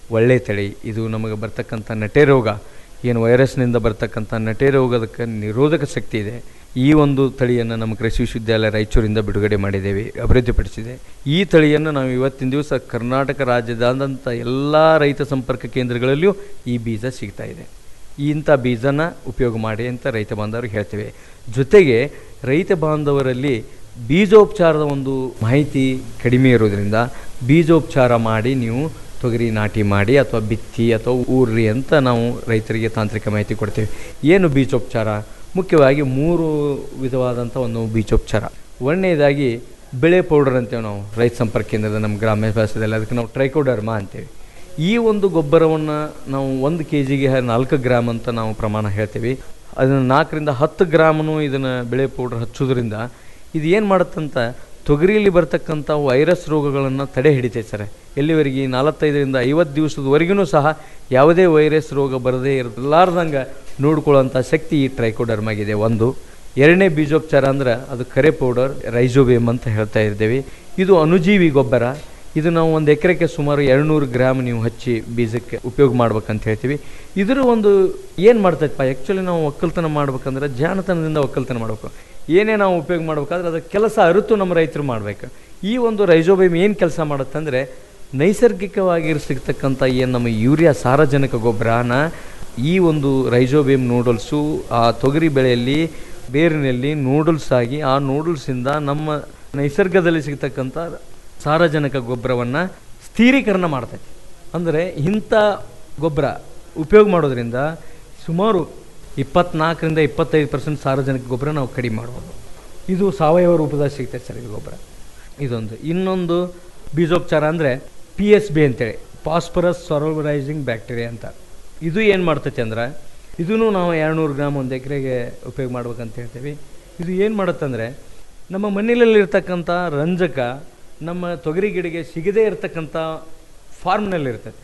ಒಳ್ಳೆ ತಳಿ ಇದು ನಮಗೆ ಬರ್ತಕ್ಕಂಥ ನಟೆ ರೋಗ ಏನು ವೈರಸ್ನಿಂದ ಬರ್ತಕ್ಕಂಥ ನಟೆ ರೋಗದಕ್ಕೆ ನಿರೋಧಕ ಶಕ್ತಿ ಇದೆ ಈ ಒಂದು ತಳಿಯನ್ನು ನಮ್ಮ ಕೃಷಿ ವಿಶ್ವವಿದ್ಯಾಲಯ ರಾಯಚೂರಿಂದ ಬಿಡುಗಡೆ ಮಾಡಿದ್ದೇವೆ ಅಭಿವೃದ್ಧಿಪಡಿಸಿದೆ ಈ ತಳಿಯನ್ನು ನಾವು ಇವತ್ತಿನ ದಿವಸ ಕರ್ನಾಟಕ ರಾಜ್ಯದಾದ್ಯಂತ ಎಲ್ಲ ರೈತ ಸಂಪರ್ಕ ಕೇಂದ್ರಗಳಲ್ಲಿಯೂ ಈ ಬೀಜ ಸಿಗ್ತಾ ಇದೆ ಇಂಥ ಬೀಜನ ಉಪಯೋಗ ಮಾಡಿ ಅಂತ ರೈತ ಬಾಂಧವರಿಗೆ ಹೇಳ್ತೇವೆ ಜೊತೆಗೆ ರೈತ ಬಾಂಧವರಲ್ಲಿ ಬೀಜೋಪಚಾರದ ಒಂದು ಮಾಹಿತಿ ಕಡಿಮೆ ಇರೋದ್ರಿಂದ ಬೀಜೋಪಚಾರ ಮಾಡಿ ನೀವು ತೊಗರಿ ನಾಟಿ ಮಾಡಿ ಅಥವಾ ಬಿತ್ತಿ ಅಥವಾ ಊರ್ರಿ ಅಂತ ನಾವು ರೈತರಿಗೆ ತಾಂತ್ರಿಕ ಮಾಹಿತಿ ಕೊಡ್ತೇವೆ ಏನು ಬೀಜೋಪಚಾರ ಮುಖ್ಯವಾಗಿ ಮೂರು ವಿಧವಾದಂಥ ಒಂದು ಬೀಜೋಪಚಾರ ಒಂದನೇದಾಗಿ ಬೆಳೆ ಪೌಡರ್ ಅಂತೇವೆ ನಾವು ರೈತ ಸಂಪರ್ಕ ಕೇಂದ್ರದ ನಮ್ಮ ಗ್ರಾಮ್ಯ ಭಾಷೆದಲ್ಲಿ ಅದಕ್ಕೆ ನಾವು ಟ್ರೈಕೋಡರ್ಮಾ ಅಂತೇವೆ ಈ ಒಂದು ಗೊಬ್ಬರವನ್ನು ನಾವು ಒಂದು ಕೆ ಜಿಗೆ ನಾಲ್ಕು ಗ್ರಾಮ್ ಅಂತ ನಾವು ಪ್ರಮಾಣ ಹೇಳ್ತೀವಿ ಅದನ್ನು ನಾಲ್ಕರಿಂದ ಹತ್ತು ಗ್ರಾಮನು ಇದನ್ನು ಬೆಳೆ ಪೌಡ್ರ್ ಹಚ್ಚೋದ್ರಿಂದ ಇದು ಏನು ಮಾಡುತ್ತಂತ ತೊಗರಿಯಲ್ಲಿ ಬರ್ತಕ್ಕಂಥ ವೈರಸ್ ರೋಗಗಳನ್ನು ತಡೆ ಹಿಡಿತೈತೆ ಸರ್ ಎಲ್ಲಿವರೆಗೆ ನಲವತ್ತೈದರಿಂದ ಐವತ್ತು ದಿವಸದವರೆಗೂ ಸಹ ಯಾವುದೇ ವೈರಸ್ ರೋಗ ಬರದೇ ಇರಲಾರ್ದಂಗೆ ನೋಡ್ಕೊಳ್ಳೋಂಥ ಶಕ್ತಿ ಈ ಟ್ರೈಕೋಡರ್ಮಾಗಿದೆ ಒಂದು ಎರಡನೇ ಬೀಜೋಪಚಾರ ಅಂದ್ರೆ ಅದು ಕರೆ ಪೌಡರ್ ರೈಜೋಬೇಮ್ ಅಂತ ಹೇಳ್ತಾ ಇದ್ದೇವೆ ಇದು ಅನುಜೀವಿ ಗೊಬ್ಬರ ಇದು ನಾವು ಒಂದು ಎಕರೆಗೆ ಸುಮಾರು ಎರಡುನೂರು ಗ್ರಾಮ್ ನೀವು ಹಚ್ಚಿ ಬೀಜಕ್ಕೆ ಉಪಯೋಗ ಮಾಡ್ಬೇಕಂತ ಹೇಳ್ತೀವಿ ಇದರ ಒಂದು ಏನು ಮಾಡ್ತೈತಪ್ಪ ಆ್ಯಕ್ಚುಲಿ ನಾವು ಒಕ್ಕಲ್ತನ ಮಾಡ್ಬೇಕಂದ್ರೆ ಜಾಣತನದಿಂದ ಒಕ್ಕಲ್ತನ ಮಾಡಬೇಕು ಏನೇ ನಾವು ಉಪಯೋಗ ಮಾಡ್ಬೇಕಾದ್ರೆ ಅದರ ಕೆಲಸ ಅರಿತು ನಮ್ಮ ರೈತರು ಮಾಡಬೇಕು ಈ ಒಂದು ರೈಜೋಬೇಮ್ ಏನು ಕೆಲಸ ಮಾಡುತ್ತಂದರೆ ನೈಸರ್ಗಿಕವಾಗಿ ಸಿಗ್ತಕ್ಕಂಥ ಏನು ನಮ್ಮ ಯೂರಿಯಾ ಸಾರಜನಕ ಗೊಬ್ಬರನ ಈ ಒಂದು ರೈಜೋಬೇಮ್ ನೂಡಲ್ಸು ಆ ತೊಗರಿ ಬೆಳೆಯಲ್ಲಿ ಬೇರಿನಲ್ಲಿ ನೂಡಲ್ಸ್ ಆಗಿ ಆ ನೂಡಲ್ಸಿಂದ ನಮ್ಮ ನೈಸರ್ಗದಲ್ಲಿ ಸಿಗ್ತಕ್ಕಂಥ ಸಾರಜನಕ ಗೊಬ್ಬರವನ್ನು ಸ್ಥಿರೀಕರಣ ಮಾಡ್ತೈತಿ ಅಂದರೆ ಇಂಥ ಗೊಬ್ಬರ ಉಪಯೋಗ ಮಾಡೋದ್ರಿಂದ ಸುಮಾರು ಇಪ್ಪತ್ನಾಲ್ಕರಿಂದ ಇಪ್ಪತ್ತೈದು ಪರ್ಸೆಂಟ್ ಸಾರಜನಕ ಗೊಬ್ಬರ ನಾವು ಕಡಿಮೆ ಮಾಡ್ಬೋದು ಇದು ಸಾವಯವ ರೂಪದಲ್ಲಿ ಸಿಗ್ತೈತೆ ಸರ್ ಇದು ಗೊಬ್ಬರ ಇದೊಂದು ಇನ್ನೊಂದು ಬೀಜೋಪಚಾರ ಅಂದರೆ ಪಿ ಎಸ್ ಬಿ ಅಂತೇಳಿ ಫಾಸ್ಫರಸ್ ಸೊರಬರೈಸಿಂಗ್ ಬ್ಯಾಕ್ಟೀರಿಯಾ ಅಂತ ಇದು ಏನು ಮಾಡ್ತೈತೆ ಅಂದ್ರೆ ಇದೂ ನಾವು ಎರಡುನೂರು ಗ್ರಾಮ್ ಒಂದು ಎಕರೆಗೆ ಉಪಯೋಗ ಮಾಡ್ಬೇಕಂತ ಹೇಳ್ತೀವಿ ಇದು ಏನು ಮಾಡುತ್ತಂದರೆ ನಮ್ಮ ಮಣ್ಣಿನಲ್ಲಿರ್ತಕ್ಕಂಥ ರಂಜಕ ನಮ್ಮ ತೊಗರಿ ಗಿಡಗೆ ಸಿಗದೇ ಇರತಕ್ಕಂಥ ಫಾರ್ಮ್ನಲ್ಲಿ ಇರ್ತೈತೆ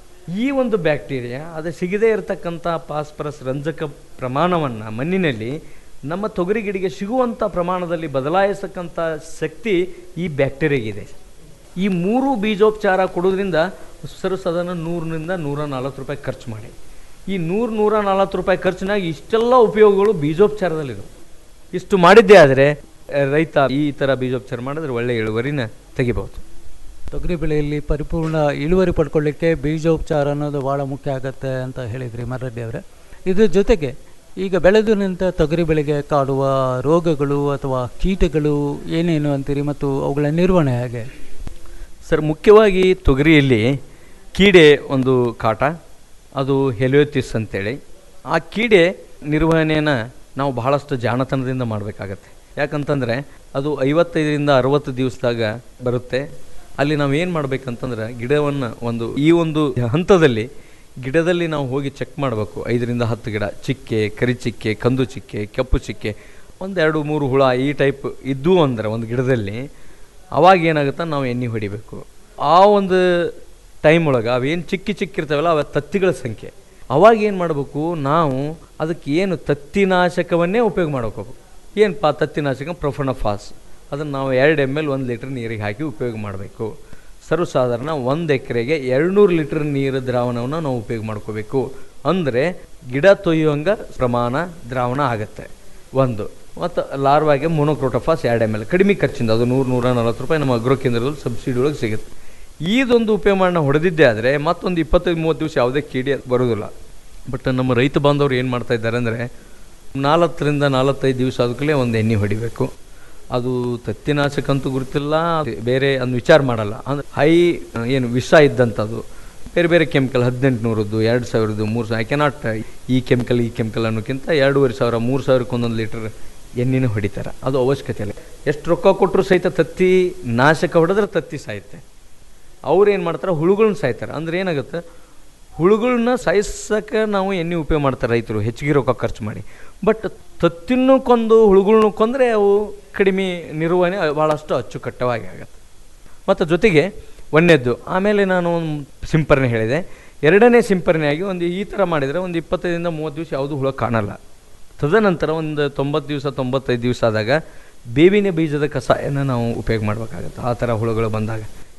ಈ ಒಂದು ಬ್ಯಾಕ್ಟೀರಿಯಾ ಅದು ಸಿಗದೇ ಇರತಕ್ಕಂಥ ಫಾಸ್ಫರಸ್ ರಂಜಕ ಪ್ರಮಾಣವನ್ನು ಮಣ್ಣಿನಲ್ಲಿ ನಮ್ಮ ತೊಗರಿ ಗಿಡಗೆ ಸಿಗುವಂಥ ಪ್ರಮಾಣದಲ್ಲಿ ಬದಲಾಯಿಸತಕ್ಕಂಥ ಶಕ್ತಿ ಈ ಬ್ಯಾಕ್ಟೀರಿಯಾಗಿದೆ ಈ ಮೂರು ಬೀಜೋಪಚಾರ ಕೊಡೋದ್ರಿಂದ ಸರ್ ಸಾಧಾರಣ ನೂರರಿಂದ ನೂರ ನಲ್ವತ್ತು ರೂಪಾಯಿ ಖರ್ಚು ಮಾಡಿ ಈ ನೂರು ನೂರ ನಲ್ವತ್ತು ರೂಪಾಯಿ ಖರ್ಚಿನಾಗ ಇಷ್ಟೆಲ್ಲ ಉಪಯೋಗಗಳು ಬೀಜೋಪಚಾರದಲ್ಲಿದೆ ಇಷ್ಟು ಮಾಡಿದ್ದೇ ಆದರೆ ರೈತ ಈ ಥರ ಬೀಜೋಪಚಾರ ಮಾಡಿದ್ರೆ ಒಳ್ಳೆ ಇಳುವರಿನ ತೆಗಿಬಹುದು ತೊಗರಿ ಬೆಳೆಯಲ್ಲಿ ಪರಿಪೂರ್ಣ ಇಳುವರಿ ಪಡ್ಕೊಳ್ಳಿಕ್ಕೆ ಬೀಜೋಪಚಾರ ಅನ್ನೋದು ಭಾಳ ಮುಖ್ಯ ಆಗುತ್ತೆ ಅಂತ ಹೇಳಿದ್ರಿ ಮರಡ್ಡಿ ಅವರೇ ಇದ್ರ ಜೊತೆಗೆ ಈಗ ಬೆಳೆದು ನಿಂತ ತೊಗರಿ ಬೆಳೆಗೆ ಕಾಡುವ ರೋಗಗಳು ಅಥವಾ ಕೀಟಗಳು ಏನೇನು ಅಂತೀರಿ ಮತ್ತು ಅವುಗಳ ನಿರ್ವಹಣೆ ಹೇಗೆ ಸರ್ ಮುಖ್ಯವಾಗಿ ತೊಗರಿಯಲ್ಲಿ ಕೀಡೆ ಒಂದು ಕಾಟ ಅದು ಹೆಲಿಯೋತಿಸ್ ಅಂತೇಳಿ ಆ ಕೀಡೆ ನಿರ್ವಹಣೆಯನ್ನು ನಾವು ಬಹಳಷ್ಟು ಜಾಣತನದಿಂದ ಮಾಡಬೇಕಾಗತ್ತೆ ಯಾಕಂತಂದರೆ ಅದು ಐವತ್ತೈದರಿಂದ ಅರವತ್ತು ದಿವಸದಾಗ ಬರುತ್ತೆ ಅಲ್ಲಿ ನಾವು ಏನು ಮಾಡ್ಬೇಕಂತಂದ್ರೆ ಗಿಡವನ್ನು ಒಂದು ಈ ಒಂದು ಹಂತದಲ್ಲಿ ಗಿಡದಲ್ಲಿ ನಾವು ಹೋಗಿ ಚೆಕ್ ಮಾಡಬೇಕು ಐದರಿಂದ ಹತ್ತು ಗಿಡ ಚಿಕ್ಕೆ ಕರಿಚಿಕ್ಕೆ ಕಂದು ಚಿಕ್ಕೆ ಕೆಂಪು ಚಿಕ್ಕೆ ಒಂದೆರಡು ಮೂರು ಹುಳ ಈ ಟೈಪ್ ಇದ್ದವು ಅಂದ್ರೆ ಒಂದು ಗಿಡದಲ್ಲಿ ಅವಾಗ ಏನಾಗುತ್ತೆ ನಾವು ಎಣ್ಣೆ ಹೊಡಿಬೇಕು ಆ ಒಂದು ಟೈಮ್ ಒಳಗೆ ಅವೇನು ಚಿಕ್ಕಿ ಚಿಕ್ಕಿರ್ತಾವಲ್ಲ ಅವ ತತ್ತಿಗಳ ಸಂಖ್ಯೆ ಅವಾಗ ಏನು ಮಾಡಬೇಕು ನಾವು ಅದಕ್ಕೆ ಏನು ತತ್ತಿನಾಶಕವನ್ನೇ ಉಪಯೋಗ ಮಾಡ್ಕೋಬೇಕು ಏನಪ್ಪ ತತ್ತಿನಾಶಕ ಪ್ರೊಫನಫಾಸ್ ಅದನ್ನು ನಾವು ಎರಡು ಎಮ್ ಎಲ್ ಒಂದು ಲೀಟ್ರ್ ನೀರಿಗೆ ಹಾಕಿ ಉಪಯೋಗ ಮಾಡಬೇಕು ಸರ್ವಸಾಧಾರಣ ಒಂದು ಎಕರೆಗೆ ಎರಡುನೂರು ಲೀಟ್ರ್ ನೀರು ದ್ರಾವಣವನ್ನು ನಾವು ಉಪಯೋಗ ಮಾಡ್ಕೋಬೇಕು ಅಂದರೆ ಗಿಡ ತೊಯ್ಯುವಂಗೆ ಪ್ರಮಾಣ ದ್ರಾವಣ ಆಗುತ್ತೆ ಒಂದು ಮತ್ತು ಲಾರ್ವಾಗೆ ಮೊನೋಕ್ರೋಟೋಫಾಸ್ ಎರಡು ಎಮ್ ಎಲ್ ಕಡಿಮೆ ಖರ್ಚಿಂದ ಅದು ನೂರು ನೂರ ನಲ್ವತ್ತು ರೂಪಾಯಿ ನಮ್ಮ ಅಗ್ರೋ ಕೇಂದ್ರದಲ್ಲಿ ಸಬ್ಸಿಡಿ ಒಳಗೆ ಸಿಗುತ್ತೆ ಇದೊಂದು ಉಪಯೋಗ ಮಾಡಿ ನಾವು ಹೊಡೆದಿದ್ದೆ ಆದರೆ ಮತ್ತೊಂದು ಇಪ್ಪತ್ತೈದು ಮೂವತ್ತು ದಿವಸ ಯಾವುದೇ ಕೀಡಿ ಬರೋದಿಲ್ಲ ಬಟ್ ನಮ್ಮ ರೈತ ಬಾಂಧವರು ಏನು ಮಾಡ್ತಾ ಇದ್ದಾರೆ ಅಂದರೆ ನಾಲ್ಕರಿಂದ ನಾಲ್ವತ್ತೈದು ದಿವಸ ಆದಕ್ಕಲೇ ಒಂದು ಎಣ್ಣೆ ಹೊಡಿಬೇಕು ಅದು ತತ್ತಿನಾಶಕ ಅಂತೂ ಗುರುತಿಲ್ಲ ಬೇರೆ ಒಂದು ವಿಚಾರ ಮಾಡಲ್ಲ ಅಂದರೆ ಹೈ ಏನು ವಿಷ ಇದ್ದಂಥದ್ದು ಬೇರೆ ಬೇರೆ ಕೆಮಿಕಲ್ ಹದಿನೆಂಟು ನೂರದ್ದು ಎರಡು ಸಾವಿರದ್ದು ಮೂರು ಸಾವಿರ ಐ ಕೆನಾಟ್ ಈ ಕೆಮಿಕಲ್ ಈ ಕೆಮಿಕಲ್ ಅನ್ನೋಕ್ಕಿಂತ ಎರಡೂವರೆ ಸಾವಿರ ಮೂರು ಸಾವಿರಕ್ಕೆ ಒಂದೊಂದು ಲೀಟರ್ ಎಣ್ಣೆನೂ ಹೊಡಿತಾರೆ ಅದು ಅವಶ್ಯಕತೆ ಇಲ್ಲ ಎಷ್ಟು ರೊಕ್ಕ ಕೊಟ್ಟರು ಸಹಿತ ತತ್ತಿ ನಾಶಕ ಹೊಡೆದ್ರೆ ತತ್ತಿ ಸಾಯುತ್ತೆ ಅವ್ರು ಏನು ಮಾಡ್ತಾರೆ ಹುಳುಗಳ್ನ ಸಾಯ್ತಾರೆ ಅಂದ್ರೆ ಏನಾಗುತ್ತೆ ಹುಳುಗಳನ್ನ ಸಾಯಿಸಕ್ಕೆ ನಾವು ಎಣ್ಣೆ ಉಪಯೋಗ ಮಾಡ್ತಾರೆ ರೈತರು ಹೆಚ್ಚಿಗೆ ರೊಕ್ಕ ಖರ್ಚು ಮಾಡಿ ಬಟ್ ತತ್ತಿನೂ ಕೊಂದು ಹುಳುಗಳ್ನು ಕೊಂದರೆ ಅವು ಕಡಿಮೆ ನಿರ್ವಹಣೆ ಭಾಳಷ್ಟು ಅಚ್ಚುಕಟ್ಟವಾಗಿ ಆಗುತ್ತೆ ಮತ್ತು ಜೊತೆಗೆ ಒಂದನೇದ್ದು ಆಮೇಲೆ ನಾನು ಸಿಂಪರಣೆ ಹೇಳಿದೆ ಎರಡನೇ ಸಿಂಪರಣೆಯಾಗಿ ಒಂದು ಈ ಥರ ಮಾಡಿದರೆ ಒಂದು ಇಪ್ಪತ್ತೈದರಿಂದ ಮೂವತ್ತು ದಿವಸ ಯಾವುದು ಹುಳ ಕಾಣಲ್ಲ ತದನಂತರ ಒಂದು ತೊಂಬತ್ತು ದಿವಸ ತೊಂಬತ್ತೈದು ದಿವಸ ಆದಾಗ ಬೇವಿನ ಬೀಜದ ಕಷಾಯನ ನಾವು ಉಪಯೋಗ ಮಾಡಬೇಕಾಗತ್ತೆ ಆ ಥರ ಹುಳುಗಳು ಬಂದಾಗ